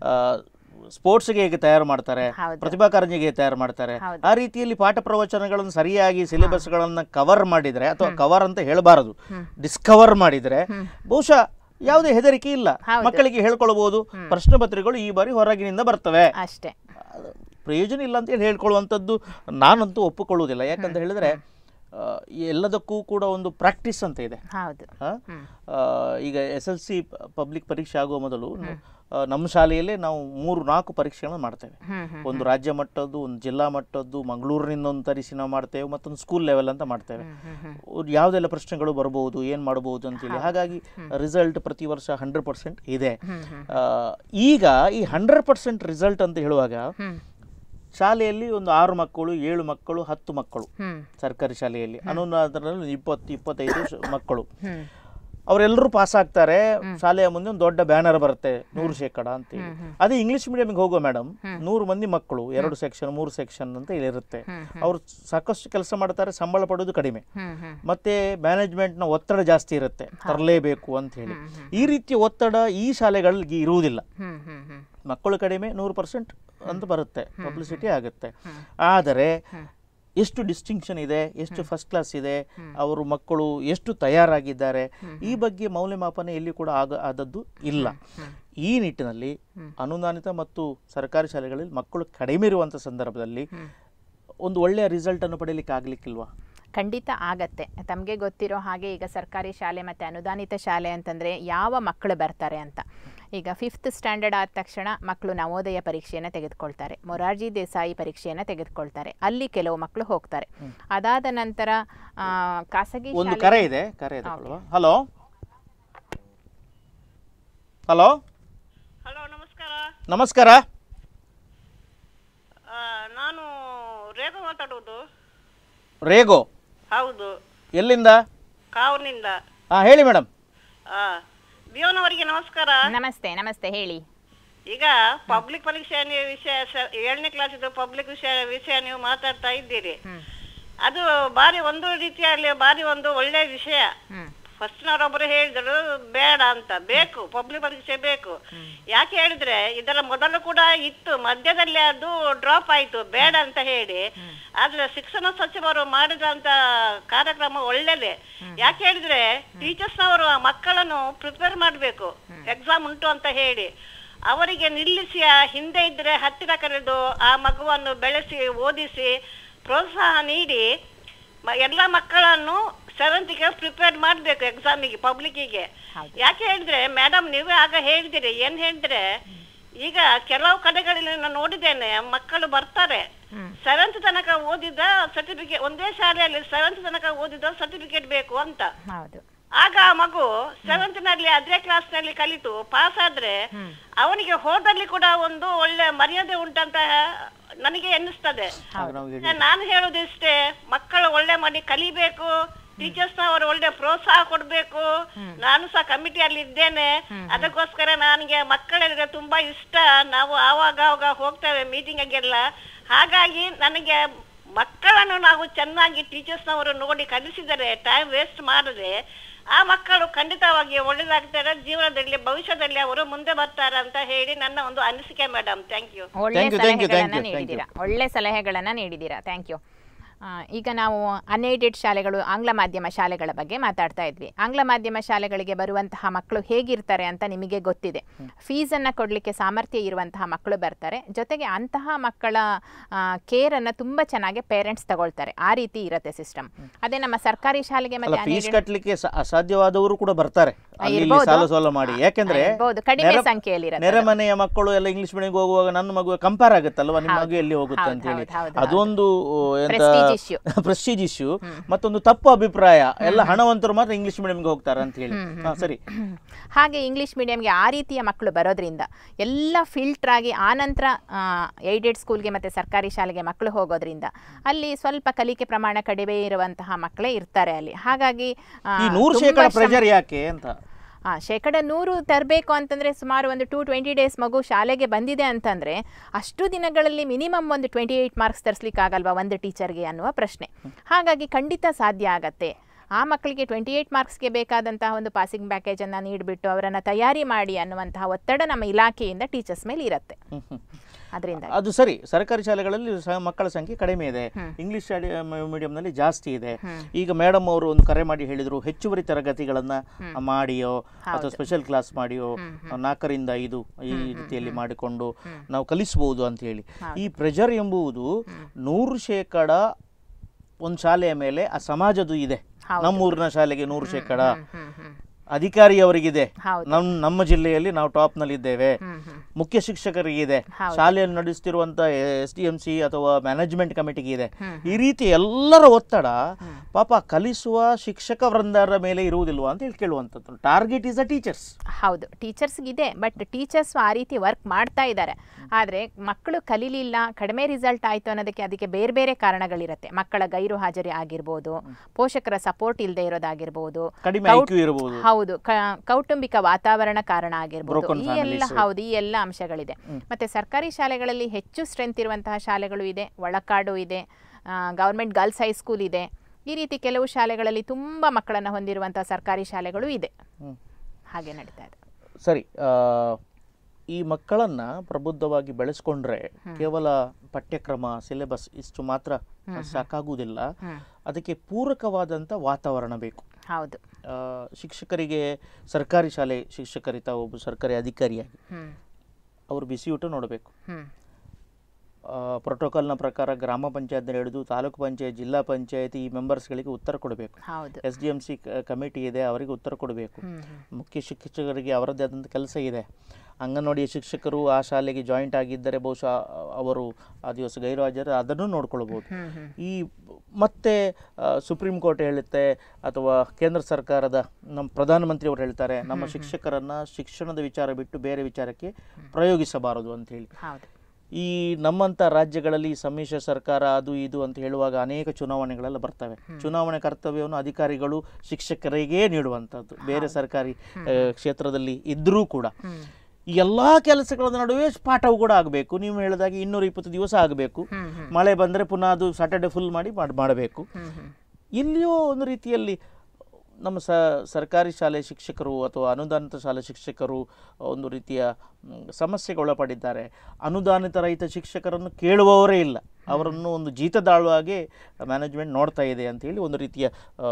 ಸ್ಪೋರ್ಟ್ಸ್ಗೆ ಹೇಗೆ ತಯಾರು ಮಾಡ್ತಾರೆ ಹೌದು. ಪ್ರತಿಭಾ ಕಾರಂಜಿಗೆ ಹೇಗೆ ತಯಾರು ಮಾಡ್ತಾರೆ ಹೌದು. ಆ ರೀತಿಯಲ್ಲಿ ಪಾಠ ಪ್ರವಚನಗಳನ್ನು ಸರಿಯಾಗಿ ಸಿಲೆಬಸ್ಗಳನ್ನ ಕವರ್ ಮಾಡಿದ್ರೆ ಅಥವಾ ಕವರ್ ಅಂತ ಹೇಳಬಾರದು ಡಿಸ್ಕವರ್ ಮಾಡಿದ್ರೆ ಬಹುಶಃ ಯಾವುದೇ ಹೆದರಿಕೆ ಇಲ್ಲ ಹೌದು. ಮಕ್ಕಳಿಗೆ ಹೇಳ್ಕೊಳ್ಬಹುದು ಪ್ರಶ್ನೆ ಪತ್ರಿಕೆಗಳು ಈ ಬಾರಿ ಹೊರಗಿನಿಂದ ಬರ್ತವೆ ಅಷ್ಟೇ ಅದು ಪ್ರಯೋಜನ ಇಲ್ಲ ಅಂತ ಹೇಳಿ ಹೇಳ್ಕೊಳ್ಳುವಂಥದ್ದು ನಾನಂತೂ ಒಪ್ಪಿಕೊಳ್ಳುವುದಿಲ್ಲ ಯಾಕಂತ ಹೇಳಿದ್ರೆ ಆ, ಎಲ್ಲದಕ್ಕೂ ಕೂಡ ಒಂದು ಪ್ರಾಕ್ಟೀಸ್ ಅಂತ ಇದೆ ಹೌದು ಆ? ಆ, ಈಗ ಎಸ್ ಎಲ್ ಸಿ ಪಬ್ಲಿಕ್ ಪರೀಕ್ಷೆ ಆಗುವ ಮೊದಲು ಆ, ನಮ್ಮ ಶಾಲೆಯಲ್ಲೇ ನಾವು ಮೂರು ನಾಲ್ಕು ಪರೀಕ್ಷೆಗಳನ್ನು ಮಾಡ್ತೇವೆ ಹ್ಮ್ ಹ್ಮ್ ಒಂದು ರಾಜ್ಯ ಮಟ್ಟದ್ದು ಒಂದು ಜಿಲ್ಲಾ ಮಟ್ಟದ್ದು ಮಂಗಳೂರಿನಿಂದ ಒಂದು ತರಿಸಿ ನಾವು ಮಾಡ್ತೇವೆ ಮತ್ತೊಂದು ಸ್ಕೂಲ್ ಲೆವೆಲ್ ಅಂತ ಮಾಡ್ತೇವೆ ಹ್ಮ್ ಹ್ಮ್ ಅವ್ರು ಯಾವುದೆಲ್ಲ ಪ್ರಶ್ನೆಗಳು ಬರ್ಬೋದು ಏನು ಮಾಡ್ಬೋದು ಅಂತೇಳಿ ಹಾಗಾಗಿ ರಿಸಲ್ಟ್ ಪ್ರತಿ ವರ್ಷ ಹಂಡ್ರೆಡ್ ಪರ್ಸೆಂಟ್ ಇದೆ ಹ್ಮ್ ಹ್ಮ್ ಆ, ಈಗ ಈ ಹಂಡ್ರೆಡ್ ಪರ್ಸೆಂಟ್ ರಿಸಲ್ಟ್ ಅಂತ ಹೇಳುವಾಗ ಹ್ಮ್ ಶಾಲೆಯಲ್ಲಿ ಒಂದು ಆರು ಮಕ್ಕಳು ಏಳು ಮಕ್ಕಳು ಹತ್ತು ಮಕ್ಕಳು ಹ್ಮ್ ಸರ್ಕಾರಿ ಶಾಲೆಯಲ್ಲಿ ಅನುದಾನದಲ್ಲಿ ಇಪ್ಪತ್ತು ಇಪ್ಪತ್ತೈದು ಶ- ಮಕ್ಕಳು ಹ್ಮ್ ಅವರೆಲ್ಲರೂ ಪಾಸ್ ಆಗ್ತಾರೆ ಶಾಲೆಯ ಮುಂದೆ ಒಂದು ದೊಡ್ಡ ಬ್ಯಾನರ್ ಬರುತ್ತೆ ನೂರು ಶೇಕಡ ಅಂತೇಳಿ ಅದೇ ಇಂಗ್ಲಿಷ್ ಮೀಡಿಯಂಗೆ ಹೋಗೋ ಮೇಡಮ್ ನೂರು ಮಂದಿ ಮಕ್ಕಳು ಎರಡು ಸೆಕ್ಷನ್ ಮೂರು ಸೆಕ್ಷನ್ ಅಂತ ಇಲ್ಲಿ ಇರುತ್ತೆ ಅವ್ರು ಸಾಕಷ್ಟು ಕೆಲಸ ಮಾಡ್ತಾರೆ ಸಂಬಳ ಪಡೋದು ಕಡಿಮೆ ಹ್ಮ್ ಹ್ಮ್ ಮತ್ತೆ ಮ್ಯಾನೇಜ್ಮೆಂಟ್ನ ಒತ್ತಡ ಜಾಸ್ತಿ ಇರುತ್ತೆ ತರಲೇಬೇಕು ಅಂತ ಹೇಳಿ ಈ ರೀತಿಯ ಒತ್ತಡ ಈ ಶಾಲೆಗಳಿಗೆ ಇರುವುದಿಲ್ಲ ಹ್ಮ್ ಹ್ಮ್ ಹ್ಮ್ ಮಕ್ಕಳು ಕಡಿಮೆ ನೂರು ಪರ್ಸೆಂಟ್ ಅಂತ ಬರುತ್ತೆ ಪಬ್ಲಿಸಿಟಿ ಆಗುತ್ತೆ ಆದರೆ ಎಷ್ಟು ಡಿಸ್ಟಿಂಕ್ಷನ್ ಇದೆ ಎಷ್ಟು ಫಸ್ಟ್ ಕ್ಲಾಸ್ ಇದೆ ಅವರು ಮಕ್ಕಳು ಎಷ್ಟು ತಯಾರಾಗಿದ್ದಾರೆ ಈ ಬಗ್ಗೆ ಮೌಲ್ಯಮಾಪನ ಎಲ್ಲಿ ಕೂಡ ಆಗ ಆದದ್ದು ಇಲ್ಲ ಈ ನಿಟ್ಟಿನಲ್ಲಿ ಅನುದಾನಿತ ಮತ್ತು ಸರ್ಕಾರಿ ಶಾಲೆಗಳಲ್ಲಿ ಮಕ್ಕಳು ಕಡಿಮೆ ಇರುವಂಥ ಸಂದರ್ಭದಲ್ಲಿ ಒಂದು ಒಳ್ಳೆಯ ರಿಸಲ್ಟ್ ಅನ್ನು ಪಡೀಲಿಕ್ಕೆ ಆಗ್ಲಿಕ್ಕಿಲ್ವಾ ಖಂಡಿತ ಆಗತ್ತೆ ತಮಗೆ ಗೊತ್ತಿರೋ ಹಾಗೆ ಈಗ ಸರ್ಕಾರಿ ಶಾಲೆ ಮತ್ತು ಅನುದಾನಿತ ಶಾಲೆ ಅಂತಂದರೆ ಯಾವ ಮಕ್ಕಳು ಬರ್ತಾರೆ ಅಂತ ಈಗ ಫಿಫ್ತ್ ಸ್ಟ್ಯಾಂಡರ್ಡ್ ಆದ ತಕ್ಷಣ ಮಕ್ಕಳು ನವೋದಯ ಪರೀಕ್ಷೆಯನ್ನು ತೆಗೆದುಕೊಳ್ತಾರೆ ಮೊರಾರ್ಜಿ ದೇಸಾಯಿ ಪರೀಕ್ಷೆಯನ್ನು ತೆಗೆದುಕೊಳ್ತಾರೆ ಅಲ್ಲಿ ಕೆಲವು ಮಕ್ಕಳು ಹೋಗ್ತಾರೆ ಅದಾದ ನಂತರ ಆ, ಖಾಸಗಿ ಒಂದು ಶಾಲೆ ಕರೆ ಇದೆ ಕರೆ ಇದೆ ಹಲೋ ಹಲೋ ಹಲೋ ನಮಸ್ಕಾರ ನಮಸ್ಕಾರ ಆ, ನಾನು ರೇಖಾ ಮಾತಾಡುವುದು ರೇಗೋ ಹೌದು ಎಲ್ಲಿಂದ ಕಾವೂರಿನಿಂದ ಹಾಂ ಹೇಳಿ ಮೇಡಮ್ ಆ, ಬಿಯೋನವರಿಗೆ ನಮಸ್ಕಾರ ನಮಸ್ತೆ ನಮಸ್ತೆ ಹೇಳಿ ಈಗ ಪಬ್ಲಿಕ್ ಪರೀಕ್ಷೆ ನೀವು ವಿಷಯ ಸ- ಏಳನೇ ಕ್ಲಾಸಿದ್ದು ಪಬ್ಲಿಕ್ ವಿಷಯ ವಿಷಯ ನೀವು ಮಾತಾಡ್ತಾ ಇದ್ದೀರಿ ಅದು ಬಾರಿ ಒಂದು ರೀತಿಯಲ್ಲಿ ಬಾರಿ ಒಂದು ಒಳ್ಳೆ ವಿಷಯ ಹ್ಮ್. ಫಸ್ಟ್ನವರೊಬ್ಬರು ಹೇಳಿದರು ಬೇಡ ಅಂತ ಬೇಕು ಪಬ್ಲಿಕ್ ಪರೀಕ್ಷೆ ಬೇಕು ಯಾಕೆ ಹೇಳಿದ್ರೆ ಇದರ ಮೊದಲು ಕೂಡ ಇತ್ತು ಮಧ್ಯದಲ್ಲಿ ಅದು ಡ್ರಾಪ್ ಆಯ್ತು ಬೇಡ ಅಂತ ಹೇಳಿ ಆದ್ರೆ ಶಿಕ್ಷಣ ಸಚಿವರು ಮಾಡಿದಂತ ಕಾರ್ಯಕ್ರಮ ಒಳ್ಳೆದೆ ಯಾಕೆ ಹೇಳಿದ್ರೆ ಟೀಚರ್ಸ್ನವರು ಆ ಮಕ್ಕಳನ್ನು ಪ್ರಿಪೇರ್ ಮಾಡಬೇಕು ಎಕ್ಸಾಮ್ ಉಂಟು ಅಂತ ಹೇಳಿ ಅವರಿಗೆ ನಿಲ್ಲಿಸಿ ಆ ಹಿಂದೆ ಇದ್ರೆ ಹತ್ತಿರ ಕರೆದು ಆ ಮಗುವನ್ನು ಬೆಳೆಸಿ ಓದಿಸಿ ಪ್ರೋತ್ಸಾಹ ನೀಡಿ ಮ- ಎಲ್ಲ ಮಕ್ಕಳನ್ನು ಸೆವೆಂತ್ಗೆ ಪ್ರಿಪೇರ್ ಮಾಡಬೇಕು ಎಕ್ಸಾಮಿಗೆ ಪಬ್ಲಿಕ್ಕಿಗೆ ಯಾಕೆ ಹೇಳಿದ್ರೆ ಮೇಡಮ್ ನೀವೇ ಆಗ ಹೇಳಿದಿರಿ ಏನ್ ಹೇಳಿದ್ರೆ ಈಗ ಕೆಲವು ಕಡೆಗಳಲ್ಲಿ ನಾನು ನೋಡಿದ್ದೇನೆ ಮಕ್ಕಳು ಬರ್ತಾರೆ ಸೆವೆಂತ್ ತನಕ ಓದಿದ ಸರ್ಟಿಫಿಕೇಟ್ ಒಂದೇ ಶಾಲೆಯಲ್ಲಿ ಸೆವೆಂತ್ ತನಕ ಓದಿದ ಸರ್ಟಿಫಿಕೇಟ್ ಬೇಕು ಅಂತ ಹೌದು ಆಗ ಆ ಮಗು ಸೆವೆಂತ್ ನಲ್ಲಿ ಅದೇ ಕ್ಲಾಸ್ ನಲ್ಲಿ ಕಲಿತು ಪಾಸ್ ಆದ್ರೆ ಅವನಿಗೆ ಹೋದಲ್ಲಿ ಕೂಡ ಒಂದು ಒಳ್ಳೆ ಮರ್ಯಾದೆ ಉಂಟಂತ ನನಗೆ ಎನ್ನಿಸ್ತದೆ ನಾವು ಈಗ ನಾನು ಹೇಳುದಿಷ್ಟೇ ಮಕ್ಕಳು ಒಳ್ಳೆ ಮಾಡಿ ಕಲಿಬೇಕು ಟೀಚರ್ಸ್ ಅವರು ಒಳ್ಳೆ ಪ್ರೋತ್ಸಾಹ ಕೊಡ್ಬೇಕು ನಾನು ಸಹ ಕಮಿಟಿಯಲ್ಲಿ ಇದ್ದೇನೆ ಅದಕ್ಕೋಸ್ಕರ ನನಗೆ ಮಕ್ಕಳಿಗೆ ತುಂಬಾ ಇಷ್ಟ ನಾವು ಆವಾಗ ಆವಾಗ ಹೋಗ್ತೇವೆ ಮೀಟಿಂಗಿಗೆಲ್ಲ ಹಾಗಾಗಿ ನನಗೆ ಮಕ್ಕಳನ್ನು ನಾವು ಚೆನ್ನಾಗಿ ಟೀಚರ್ಸ್ನವರು ನೋಡಿ ಕಲಿಸಿದರೆ ಟೈಮ್ ವೇಸ್ಟ್ ಮಾಡದೆ ಆ ಮಕ್ಕಳು ಖಂಡಿತವಾಗಿ ಒಳ್ಳೇದಾಗ್ತಾರೆ ಜೀವನದಲ್ಲಿ ಭವಿಷ್ಯದಲ್ಲಿ ಅವರು ಮುಂದೆ ಬರ್ತಾರೆ ಅಂತ ಹೇಳಿ ನನ್ನ ಒಂದು ಅನಿಸಿಕೆ ಮೇಡಮ್ ಥ್ಯಾಂಕ್ ಯು ಒಳ್ಳೆ Thank you, thank you, thank ಸಲಹೆಗಳನ್ನ you, thank you. ನೀಡಿದ್ದೀರಾ ಒಳ್ಳೆ ಸಲಹೆಗಳನ್ನು ನೀಡಿದ್ದೀರಾ ಥ್ಯಾಂಕ್ ಯು ಈಗ ನಾವು ಅನ್ಏಡೆಡ್ ಶಾಲೆಗಳು ಆಂಗ್ಲ ಮಾಧ್ಯಮ ಶಾಲೆಗಳ ಬಗ್ಗೆ ಮಾತಾಡ್ತಾ ಇದ್ವಿ ಆಂಗ್ಲ ಮಾಧ್ಯಮ ಶಾಲೆಗಳಿಗೆ ಬರುವಂತಹ ಮಕ್ಕಳು ಹೇಗಿರ್ತಾರೆ ಅಂತ ನಿಮಗೆ ಗೊತ್ತಿದೆ ಫೀಸನ್ನು ಕೊಡಲಿಕ್ಕೆ ಸಾಮರ್ಥ್ಯ ಇರುವಂತಹ ಮಕ್ಕಳು ಬರ್ತಾರೆ ಜೊತೆಗೆ ಅಂತಹ ಮಕ್ಕಳ ಕೇರನ್ನು ತುಂಬ ಚೆನ್ನಾಗಿ ಪೇರೆಂಟ್ಸ್ ತಗೊಳ್ತಾರೆ ಆ ರೀತಿ ಇರುತ್ತೆ ಸಿಸ್ಟಮ್ ಅದೇ ನಮ್ಮ ಸರ್ಕಾರಿ ಶಾಲೆಗೆ ಅಲ್ಲ ಮತ್ತೆ ಫೀಸ್ unaided- ಕಟ್ಟಲಿಕ್ಕೆ ಅಸಾಧ್ಯವಾದವರು ಕೂಡ ಬರ್ತಾರೆ ಅಲ್ಲಿ ಇಲ್ಲಿ ಇರ್ಬೋದು. ಸಾಲ ಸೋಲ ಮಾಡಿ ಯಾಕೆಂದ್ರೆ ಇರ್ಬೋದು. ಕಡಿಮೆ ನೆರೆ- ಸಂಖ್ಯೆಯಲ್ಲಿರುತ್ತೆ ನೆರೆ ಮನೆಯ ಮಕ್ಕಳು ಎಲ್ಲ ಇಂಗ್ಲಿಷ್ ಮೀಡಿಯಂ ಹೋಗುವಾಗ ನನ್ನ ಮಗು ಕಂಪೇರ್ ಆಗುತ್ತಲ್ವಾ ನಿಮ್ಮ ಮಗು ಎಲ್ಲಿ ಹೋಗುತ್ತೆ ಹೌದು, ಅಂತ ಹೇಳಿ ಹೌದು, ಹೌದು, ಅದೊಂದು ಎಂತ Prestige issue. ಪ್ರೆಸ್ಟೀಜ್ ಇಶ್ಯೂ ಮತ್ತೊಂದು ತಪ್ಪು ಅಭಿಪ್ರಾಯ ಎಲ್ಲ ಹಣವಂತರು ಮಾತ್ರ ಇಂಗ್ಲಿಷ್ ಮೀಡಿಯಂಗೆ ಹೋಗ್ತಾರೆ ಅಂತ ಹೇಳಿ ಹಾ, ಸರಿ ಹಾಗೆ ಇಂಗ್ಲೀಷ್ ಮೀಡಿಯಂಗೆ ಆ ರೀತಿಯ ಮಕ್ಕಳು ಬರೋದ್ರಿಂದ ಎಲ್ಲ ಫಿಲ್ಟರ್ ಆಗಿ ಆನಂತರ ಏಡೆಡ್ ಸ್ಕೂಲ್ಗೆ ಮತ್ತು ಸರ್ಕಾರಿ ಶಾಲೆಗೆ ಮಕ್ಕಳು ಹೋಗೋದ್ರಿಂದ ಅಲ್ಲಿ ಸ್ವಲ್ಪ ಕಲಿಕೆ ಪ್ರಮಾಣ ಕಡಿಮೆ ಇರುವಂತಹ ಮಕ್ಕಳೇ ಇರ್ತಾರೆ ಅಲ್ಲಿ ಹಾಗಾಗಿ ಆ, ಈ ನೂರು ತುಂಬಾ ಶೇಕಡ ಶ್ರಮ- ಪ್ರೆಜರ್ ಯಾಕೆ ಅಂತ ಆ, ಶೇಕಡ ನೂರು ತರಬೇಕು ಅಂತಂದರೆ ಸುಮಾರು ಒಂದು ಟೂ ಟ್ವೆಂಟಿ ಡೇಸ್ ಮಗು ಶಾಲೆಗೆ ಬಂದಿದೆ ಅಂತಂದರೆ ಅಷ್ಟು ದಿನಗಳಲ್ಲಿ ಮಿನಿಮಮ್ ಒಂದು ಟ್ವೆಂಟಿ ಏಯ್ಟ್ ಮಾರ್ಕ್ಸ್ ತರಿಸ್ಲಿಕ್ಕಾಗಲ್ವಾ ಒಂದು ಟೀಚರ್ಗೆ ಅನ್ನುವ ಪ್ರಶ್ನೆ ಹಾಗಾಗಿ ಖಂಡಿತ ಸಾಧ್ಯ ಆಗತ್ತೆ ಆ ಮಕ್ಕಳಿಗೆ ಟ್ವೆಂಟಿ ಏಯ್ಟ್ ಮಾರ್ಕ್ಸ್ಗೆ ಬೇಕಾದಂತಹ ಒಂದು ಪಾಸಿಂಗ್ ಪ್ಯಾಕೇಜನ್ನು ನೀಡಿಬಿಟ್ಟು ಅವರನ್ನು ತಯಾರಿ ಮಾಡಿ ಅನ್ನುವಂತಹ ಒತ್ತಡ ನಮ್ಮ ಇಲಾಖೆಯಿಂದ ಟೀಚರ್ಸ್ ಮೇಲೆ ಇರುತ್ತೆ ಅದರಿಂದ ಅದು ಸರಿ ಸರ್ಕಾರಿ ಶಾಲೆಗಳಲ್ಲಿ ಸ- ಮಕ್ಕಳ ಸಂಖ್ಯೆ ಕಡಿಮೆ ಇದೆ ಇಂಗ್ಲಿಷ್ ಮೀಡಿಯಂನಲ್ಲಿ ಜಾಸ್ತಿ ಇದೆ ಈಗ ಮೇಡಮ್ ಅವರು ಒಂದು ಕರೆ ಮಾಡಿ ಹೇಳಿದ್ರು ಹೆಚ್ಚುವರಿ ತರಗತಿಗಳನ್ನ ಮಾಡಿಯೋ ಅಥವಾ ಸ್ಪೆಷಲ್ ಕ್ಲಾಸ್ ಮಾಡಿಯೋ ನಾಲ್ಕರಿಂದ ಐದು ಈ ರೀತಿಯಲ್ಲಿ ಮಾಡಿಕೊಂಡು ನಾವು ಕಲಿಸಬಹುದು ಅಂತ ಹೇಳಿ ಈ ಪ್ರೆಷರ್ ಎಂಬುದು ನೂರು ಶೇಕಡ ಒಂದು ಶಾಲೆಯ ಮೇಲೆ ಆ ಸಮಾಜದ್ದು ಇದೆ ನಮ್ಮೂರಿನ ಶಾಲೆಗೆ ನೂರು ಶೇಕಡ ಹ್ಮ್, ಹ್ಮ್. ಅಧಿಕಾರಿಯವರಿಗಿದೆ ಹೌದು. ನಮ್ ನಮ್ಮ ಜಿಲ್ಲೆಯಲ್ಲಿ ನಾವು ಟಾಪ್ ನಲ್ಲಿ ಇದ್ದೇವೆ ಹ್ಮ್, ಹ್ಮ್. ಮುಖ್ಯ ಶಿಕ್ಷಕರಿಗಿದೆ ಶಾಲೆಯನ್ನು ನಡೆಸ್ತಿರುವಂತ ಎಸ್ ಡಿ ಎಂ ಸಿ ಅಥವಾ ಮ್ಯಾನೇಜ್ಮೆಂಟ್ ಕಮಿಟಿಗೆ ಇದೆ ಈ ರೀತಿ ಎಲ್ಲರ ಒತ್ತಡ ಪಾಪ ಕಲಿಸುವ ಶಿಕ್ಷಕ ವೃಂದರ ಮೇಲೆ ಇರುವುದಿಲ್ವಾ ಅಂತ ಹೇಳಿ ಕೇಳುವಂಥದ್ದು ಟಾರ್ಗೆಟ್ ಇಸ್ ಅ ಟೀಚರ್ಸ್ ಹೌದು ಟೀಚರ್ಸ್ಗಿದೆ ಬಟ್ ಟೀಚರ್ಸ್ ಆ ರೀತಿ ವರ್ಕ್ ಮಾಡ್ತಾ ಇದ್ದಾರೆ ಆದರೆ ಮಕ್ಕಳು ಕಲೀಲಿಲ್ಲ ಕಡಿಮೆ ರಿಸಲ್ಟ್ ಆಯಿತು ಅನ್ನೋದಕ್ಕೆ ಅದಕ್ಕೆ ಬೇರೆ ಬೇರೆ ಕಾರಣಗಳಿರುತ್ತೆ ಮಕ್ಕಳ ಗೈರು ಹಾಜರಿ ಆಗಿರ್ಬೋದು ಪೋಷಕರ ಸಪೋರ್ಟ್ ಇಲ್ಲದೆ ಇರೋದಾಗಿರ್ಬೋದು ಕಡಿಮೆ ಕೌಟ್- IQ ಇರ್ಬೋದು. ಹೌದು ಕ- ಕೌಟುಂಬಿಕ ವಾತಾವರಣ ಕಾರಣ ಆಗಿರ್ಬೋದು Broken ಈ ಎಲ್ಲ families. ಹೌದು ಈ ಎಲ್ಲ ಅಂಶಗಳಿದೆ ಮತ್ತೆ ಸರ್ಕಾರಿ ಶಾಲೆಗಳಲ್ಲಿ ಹೆಚ್ಚು ಸ್ಟ್ರೆಂತ್ ಇರುವಂತಹ ಶಾಲೆಗಳು ಇದೆ ಒಳಕಾಡು ಇದೆ ಗೌರ್ಮೆಂಟ್ ಗರ್ಲ್ಸ್ ಹೈಸ್ಕೂಲ್ ಇದೆ ಈ ರೀತಿ ಕೆಲವು ಶಾಲೆಗಳಲ್ಲಿ ತುಂಬ ಮಕ್ಕಳನ್ನು ಹೊಂದಿರುವಂತಹ ಸರ್ಕಾರಿ ಶಾಲೆಗಳು ಇದೆ ಹಾಗೆ ನಡೀತಾ ಇದೆ ಸರಿ ಆ, ಈ ಮಕ್ಕಳನ್ನು ಪ್ರಬುದ್ಧವಾಗಿ ಬೆಳೆಸ್ಕೊಂಡ್ರೆ ಕೇವಲ ಪಠ್ಯಕ್ರಮ ಸಿಲೆಬಸ್ ಇಷ್ಟು ಮಾತ್ರ ಸಾಕಾಗುವುದಿಲ್ಲ ಹ್ಮ್. ಅದಕ್ಕೆ ಪೂರಕವಾದಂಥ ವಾತಾವರಣ ಬೇಕು ಹೌದು ಆ, ಶಿಕ್ಷಕರಿಗೆ ಸರ್ಕಾರಿ ಶಾಲೆ ಶಿಕ್ಷಕರಿತ ಒಬ್ಬ ಸರ್ಕಾರಿ ಅಧಿಕಾರಿಯಾಗಿ ಹ್ಮ್ ಅವರು ಬಿಸಿಯೂಟ ನೋಡಬೇಕು ಹ್ಮ್ ಪ್ರೋಟೋಕಾಲ್ನ ಪ್ರಕಾರ ಗ್ರಾಮ ಪಂಚಾಯತ್ನ ಹಿಡಿದು ತಾಲೂಕು ಪಂಚಾಯತ್ ಜಿಲ್ಲಾ ಪಂಚಾಯತಿ ಈ ಮೆಂಬರ್ಸ್ಗಳಿಗೆ ಉತ್ತರ ಕೊಡಬೇಕು ಹೌದು S D M C committee ಇದೆ ಅವರಿಗೆ ಉತ್ತರ ಕೊಡಬೇಕು ಹ್ಮ್ ಹ್ಮ್ ಮುಖ್ಯ ಶಿಕ್ಷಕರಿಗೆ ಅವರದ್ದೇ ಆದಂಥ ಕೆಲಸ ಇದೆ ಅಂಗನವಾಡಿ ಶಿಕ್ಷಕರು ಆ ಶಾಲೆಗೆ ಜಾಯಿಂಟ್ ಆಗಿದ್ದರೆ ಬಹುಶಃ ಅವರು ಆ ದಿವಸ ಗೈರುಹಾಜರು ಅದನ್ನು ನೋಡ್ಕೊಳ್ಬೋದು ಹ್ಮ್ ಹ್ಮ್ ಈ ಮತ್ತೆ ಆ, ಸುಪ್ರೀಂ ಕೋರ್ಟ್ ಹೇಳುತ್ತೆ ಅಥವಾ ಕೇಂದ್ರ ಸರ್ಕಾರದ ನಮ್ಮ ಪ್ರಧಾನಮಂತ್ರಿಯವರು ಹೇಳ್ತಾರೆ ನಮ್ಮ ಶಿಕ್ಷಕರನ್ನ ಶಿಕ್ಷಣದ ವಿಚಾರ ಬಿಟ್ಟು ಬೇರೆ ವಿಚಾರಕ್ಕೆ ಪ್ರಯೋಗಿಸಬಾರದು ಅಂತ ಹೇಳಿ ಹೌದು ಈ ನಮ್ಮಂಥ ರಾಜ್ಯಗಳಲ್ಲಿ ಸಮ್ಮಿಶ್ರ ಸರ್ಕಾರ ಅದು ಇದು ಅಂತ ಹೇಳುವಾಗ ಅನೇಕ ಚುನಾವಣೆಗಳೆಲ್ಲ ಬರ್ತವೆ ಚುನಾವಣೆ ಕರ್ತವ್ಯವನ್ನು ಅಧಿಕಾರಿಗಳು ಶಿಕ್ಷಕರಿಗೇ ನೀಡುವಂಥದ್ದು ಬೇರೆ ಸರ್ಕಾರಿ ಆ, ಕ್ಷೇತ್ರದಲ್ಲಿ ಇದ್ದರೂ ಕೂಡ ಹ್ಮ್ ಈ ಎಲ್ಲ ಕೆಲಸಗಳ ನಡುವೆ ಪಾಠವು ಕೂಡ ಆಗಬೇಕು ನೀವು ಹೇಳಿದಾಗೆ ಇನ್ನೂರ ಇಪ್ಪತ್ತು ದಿವಸ ಆಗಬೇಕು ಹ್ಮ್ ಹ್ಮ್ ಮಳೆ ಬಂದರೆ ಪುನಃ ಅದು ಸಾಟರ್ಡೆ ಫುಲ್ ಮಾಡಿ ಮಾಡ್- ಮಾಡಬೇಕು ಹ್ಮ್ ಹ್ಮ್ ಇಲ್ಲಿಯೂ ಒಂದು ರೀತಿಯಲ್ಲಿ ನಮ್ಮ ಸ ಸರ್ಕಾರಿ ಶಾಲೆ ಶಿಕ್ಷಕರು ಅಥವಾ ಅನುದಾನಿತ ಶಾಲೆ ಶಿಕ್ಷಕರು ಒಂದು ರೀತಿಯ ಮ್, ಸಮಸ್ಯೆಗೆ ಒಳಪಡಿದ್ದಾರೆ ಅನುದಾನಿತ ರಹಿತ ಶಿಕ್ಷಕರನ್ನು ಕೇಳುವವರೇ ಇಲ್ಲ ಅವರನ್ನು ಒಂದು ಜೀತದಾಳುವಾಗೆ ಮ್ಯಾನೇಜ್ಮೆಂಟ್ ನೋಡ್ತಾ ಇದೆ ಅಂತ ಹೇಳಿ ಒಂದು ರೀತಿಯ ಆ,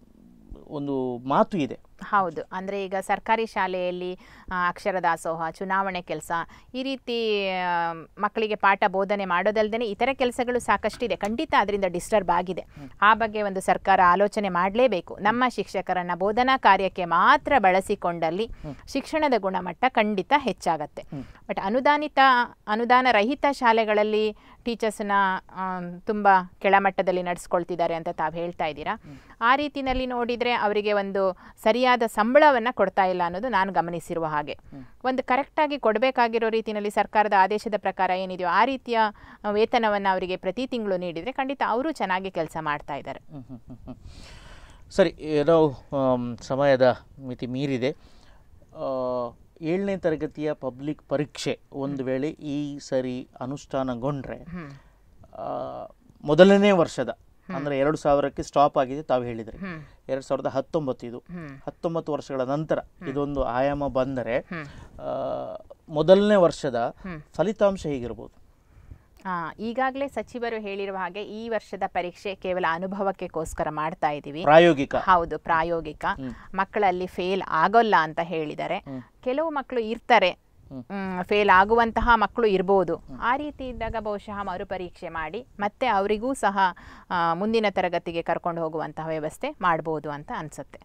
ಒಂದು ಮಾತು ಇದೆ ಹೌದು ಅಂದರೆ ಈಗ ಸರ್ಕಾರಿ ಶಾಲೆಯಲ್ಲಿ ಆ, ಅಕ್ಷರ ದಾಸೋಹ ಚುನಾವಣೆ ಕೆಲಸ ಈ ರೀತಿ ಆ, ಮಕ್ಕಳಿಗೆ ಪಾಠ ಬೋಧನೆ ಮಾಡೋದಲ್ಲದೆ ಇತರ ಕೆಲಸಗಳು ಸಾಕಷ್ಟಿದೆ ಖಂಡಿತ ಅದರಿಂದ ಡಿಸ್ಟರ್ಬ್ ಆಗಿದೆ ಆ ಬಗ್ಗೆ ಒಂದು ಸರ್ಕಾರ ಆಲೋಚನೆ ಮಾಡಲೇಬೇಕು ನಮ್ಮ ಶಿಕ್ಷಕರನ್ನ ಬೋಧನಾ ಕಾರ್ಯಕ್ಕೆ ಮಾತ್ರ ಬಳಸಿಕೊಂಡಲ್ಲಿ ಶಿಕ್ಷಣದ ಗುಣಮಟ್ಟ ಖಂಡಿತ ಹೆಚ್ಚಾಗತ್ತೆ ಬಟ್ ಅನುದಾನಿತ ಅನುದಾನ ರಹಿತ ಶಾಲೆಗಳಲ್ಲಿ ಟೀಚರ್ಸ್ನ ತುಂಬ ಕೆಳಮಟ್ಟದಲ್ಲಿ ನಡೆಸ್ಕೊಳ್ತಿದ್ದಾರೆ ಅಂತ ತಾವು ಹೇಳ್ತಾ ಇದ್ದೀರಾ ಆ ರೀತಿನಲ್ಲಿ ನೋಡಿದರೆ ಅವರಿಗೆ ಒಂದು ಸರಿಯಾದ ಸಂಬಳವನ್ನು ಕೊಡ್ತಾ ಇಲ್ಲ ಅನ್ನೋದು ನಾನು ಗಮನಿಸಿರುವ ಹಾಗೆ ಒಂದು ಕರೆಕ್ಟಾಗಿ ಕೊಡಬೇಕಾಗಿರೋ ರೀತಿಯಲ್ಲಿ ಸರ್ಕಾರದ ಆದೇಶದ ಪ್ರಕಾರ ಏನಿದೆಯೋ ಆ ರೀತಿಯ ವೇತನವನ್ನು ಅವರಿಗೆ ಪ್ರತಿ ತಿಂಗಳು ನೀಡಿದರೆ ಖಂಡಿತ ಅವರು ಚೆನ್ನಾಗಿ ಕೆಲಸ ಮಾಡ್ತಾ ಇದ್ದಾರೆ ಹ್ಮ್, ಹ್ಮ್, ಹ್ಮ್, ಹ್ಮ್. ಸರಿ ಏನೋ ಆಮ್, ಸಮಯದ ಮಿತಿ ಮೀರಿದೆ ಆ, ಏಳನೇ ತರಗತಿಯ ಪಬ್ಲಿಕ್ ಪರೀಕ್ಷೆ ಒಂದು ವೇಳೆ ಈ ಸರಿ ಅನುಷ್ಠಾನಗೊಂಡ್ರೆ ಹ್ಮ್. ಆ, ಮೊದಲನೇ ವರ್ಷದ ಅಂದರೆ ಎರಡು ಸಾವಿರಕ್ಕೆ ಸ್ಟಾಪ್ ಆಗಿದೆ ತಾವು ಹೇಳಿದ್ರಿ ಹ್ಮ್. ಎರಡು ಸಾವಿರದ ಹತ್ತೊಂಬತ್ತು ಇದು ಹ್ಮ್. ಹತ್ತೊಂಬತ್ತು ವರ್ಷಗಳ ನಂತರ ಇದೊಂದು ಆಯಾಮ ಬಂದರೆ ಹ್ಮ್. ಆ, ಮೊದಲನೇ ವರ್ಷದ ಹ್ಮ್. ಫಲಿತಾಂಶ ಹೇಗಿರ್ಬೋದು ಆ, ಈಗಾಗಲೇ ಸಚಿವರು ಹೇಳಿರುವ ಹಾಗೆ ಈ ವರ್ಷದ ಪರೀಕ್ಷೆ ಕೇವಲ ಅನುಭವಕ್ಕೆಗೋಸ್ಕರ ಮಾಡ್ತಾ ಇದ್ದೀವಿ ಪ್ರಾಯೋಗಿಕ ಹೌದು ಪ್ರಾಯೋಗಿಕ ಮಕ್ಕಳಲ್ಲಿ ಫೇಲ್ ಆಗೋಲ್ಲ ಅಂತ ಹೇಳಿದ್ದಾರೆ ಕೆಲವು ಮಕ್ಕಳು ಇರ್ತಾರೆ ಫೇಲ್ ಆಗುವಂತಹ ಮಕ್ಕಳು ಇರ್ಬೋದು ಆ ರೀತಿ ಇದ್ದಾಗ ಬಹುಶಃ ಮರುಪರೀಕ್ಷೆ ಮಾಡಿ ಮತ್ತೆ ಅವರಿಗೂ ಸಹ ಆ, ಮುಂದಿನ ತರಗತಿಗೆ ಕರ್ಕೊಂಡು ಹೋಗುವಂತಹ ವ್ಯವಸ್ಥೆ ಮಾಡ್ಬೋದು ಅಂತ ಅನಿಸುತ್ತೆ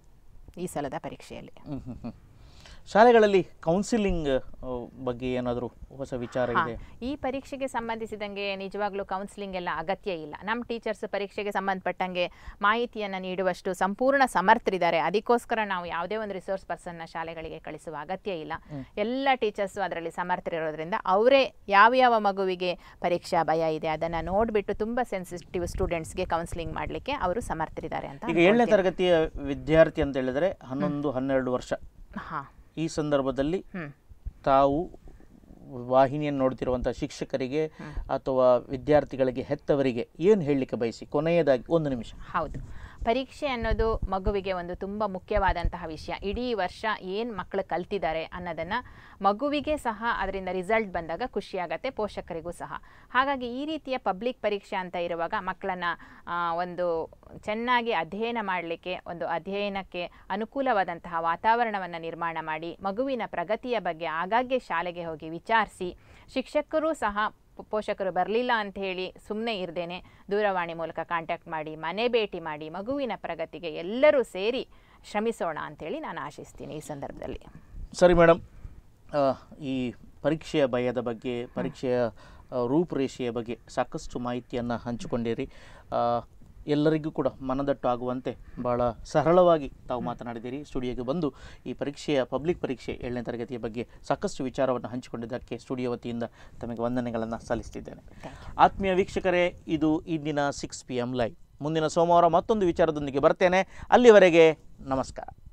ಈ ಸಲದ ಪರೀಕ್ಷೆಯಲ್ಲಿ ಹ್ಮ್, ಹ್ಮ್, ಹ್ಮ್. ಶಾಲೆಗಳಲ್ಲಿ ಕೌನ್ಸಿಲಿಂಗ್ ಬಗ್ಗೆ ಏನಾದರೂ ಹೊಸ ವಿಚಾರ ಹಾ, ಇದೆ ಈ ಪರೀಕ್ಷೆಗೆ ಸಂಬಂಧಿಸಿದಂಗೆ ನಿಜವಾಗ್ಲೂ ಕೌನ್ಸಿಲಿಂಗ್ ಎಲ್ಲ ಅಗತ್ಯ ಇಲ್ಲ ನಮ್ಮ ಟೀಚರ್ಸ್ ಪರೀಕ್ಷೆಗೆ ಸಂಬಂಧಪಟ್ಟಂಗೆ ಮಾಹಿತಿಯನ್ನು ನೀಡುವಷ್ಟು ಸಂಪೂರ್ಣ ಸಮರ್ಥರಿದ್ದಾರೆ ಅದಕ್ಕೋಸ್ಕರ ನಾವು ಯಾವುದೇ ಒಂದು ರಿಸೋರ್ಸ್ ಪರ್ಸನ್ನ ಶಾಲೆಗಳಿಗೆ ಕಳಿಸುವ ಅಗತ್ಯ ಇಲ್ಲ ಎಲ್ಲ ಟೀಚರ್ಸು ಅದರಲ್ಲಿ ಸಮರ್ಥರಿರೋದ್ರಿಂದ ಅವರೇ ಯಾವ್ಯಾವ ಮಗುವಿಗೆ ಪರೀಕ್ಷಾ ಭಯ ಇದೆ ಅದನ್ನು ನೋಡಿಬಿಟ್ಟು ತುಂಬ ಸೆನ್ಸಿಟಿವ್ ಸ್ಟೂಡೆಂಟ್ಸ್ಗೆ ಕೌನ್ಸಿಲಿಂಗ್ ಮಾಡಲಿಕ್ಕೆ ಅವರು ಸಮರ್ಥರಿದ್ದಾರೆ ಅಂತ ಈಗ ಏಳನೇ ತರಗತಿಯ ವಿದ್ಯಾರ್ಥಿ ಅಂತ ಹೇಳಿದ್ರೆ ಹನ್ನೊಂದು ಹನ್ನೆರಡು ವರ್ಷ ಹಾಂ ಈ ಸಂದರ್ಭದಲ್ಲಿ ಹ್ಞೂ ತಾವು ವಾಹಿನಿಯನ್ನು ನೋಡ್ತಿರುವಂಥ ಶಿಕ್ಷಕರಿಗೆ ಅಥವಾ ವಿದ್ಯಾರ್ಥಿಗಳಿಗೆ ಹೆತ್ತವರಿಗೆ ಏನು ಹೇಳಲಿಕ್ಕೆ ಬಯಸಿ ಕೊನೆಯದಾಗಿ ಒಂದು ನಿಮಿಷ ಹೌದು ಪರೀಕ್ಷೆ ಅನ್ನೋದು ಮಗುವಿಗೆ ಒಂದು ತುಂಬ ಮುಖ್ಯವಾದಂತಹ ವಿಷಯ ಇಡೀ ವರ್ಷ ಏನು ಮಕ್ಕಳು ಕಲ್ತಿದ್ದಾರೆ ಅನ್ನೋದನ್ನು ಮಗುವಿಗೆ ಸಹ ಅದರಿಂದ ರಿಸಲ್ಟ್ ಬಂದಾಗ ಖುಷಿಯಾಗತ್ತೆ ಪೋಷಕರಿಗೂ ಸಹ ಹಾಗಾಗಿ ಈ ರೀತಿಯ ಪಬ್ಲಿಕ್ ಪರೀಕ್ಷೆ ಅಂತ ಇರುವಾಗ ಮಕ್ಕಳನ್ನು ಒಂದು ಚೆನ್ನಾಗಿ ಅಧ್ಯಯನ ಮಾಡಲಿಕ್ಕೆ ಒಂದು ಅಧ್ಯಯನಕ್ಕೆ ಅನುಕೂಲವಾದಂತಹ ವಾತಾವರಣವನ್ನು ನಿರ್ಮಾಣ ಮಾಡಿ ಮಗುವಿನ ಪ್ರಗತಿಯ ಬಗ್ಗೆ ಆಗಾಗ್ಗೆ ಶಾಲೆಗೆ ಹೋಗಿ ವಿಚಾರಿಸಿ ಶಿಕ್ಷಕರೂ ಸಹ ಪೋ- ಪೋಷಕರು ಬರಲಿಲ್ಲ ಅಂತ ಹೇಳಿ ಸುಮ್ಮನೆ ಇರದೇನೆ ದೂರವಾಣಿ ಮೂಲಕ ಕಾಂಟ್ಯಾಕ್ಟ್ ಮಾಡಿ ಮನೆ ಭೇಟಿ ಮಾಡಿ ಮಗುವಿನ ಪ್ರಗತಿಗೆ ಎಲ್ಲರೂ ಸೇರಿ ಶ್ರಮಿಸೋಣ ಅಂತೇಳಿ ನಾನು ಆಶಿಸ್ತೀನಿ ಈ ಸಂದರ್ಭದಲ್ಲಿ ಸರಿ ಮೇಡಮ್ ಈ ಪರೀಕ್ಷೆಯ ಭಯದ ಬಗ್ಗೆ ಪರೀಕ್ಷೆಯ ಆ, ರೂಪುರೇಷೆಯ ಬಗ್ಗೆ ಸಾಕಷ್ಟು ಮಾಹಿತಿಯನ್ನು ಹಂಚಿಕೊಂಡಿರಿ ಆ, ಎಲ್ಲರಿಗೂ ಕೂಡ ಮನದಟ್ಟು ಆಗುವಂತೆ ಭಾಳ ಸರಳವಾಗಿ ತಾವು ಮಾತನಾಡಿದ್ದೀರಿ ಸ್ಟುಡಿಯೋಗೆ ಬಂದು ಈ ಪರೀಕ್ಷೆಯ ಪಬ್ಲಿಕ್ ಪರೀಕ್ಷೆ ಏಳನೇ ತರಗತಿಯ ಬಗ್ಗೆ ಸಾಕಷ್ಟು ವಿಚಾರವನ್ನು ಹಂಚಿಕೊಂಡಿದ್ದಕ್ಕೆ ಸ್ಟುಡಿಯೋ ವತಿಯಿಂದ ತಮಗೆ ವಂದನೆಗಳನ್ನು ಸಲ್ಲಿಸ್ತಿದ್ದೇನೆ ಆತ್ಮೀಯ ವೀಕ್ಷಕರೇ ಇದು ಇಂದಿನ ಸಿಕ್ಸ್ ಪಿ ಎಮ್ ಲೈವ್ ಮುಂದಿನ ಸೋಮವಾರ ಮತ್ತೊಂದು ವಿಚಾರದೊಂದಿಗೆ ಬರ್ತೇನೆ ಅಲ್ಲಿವರೆಗೆ ನಮಸ್ಕಾರ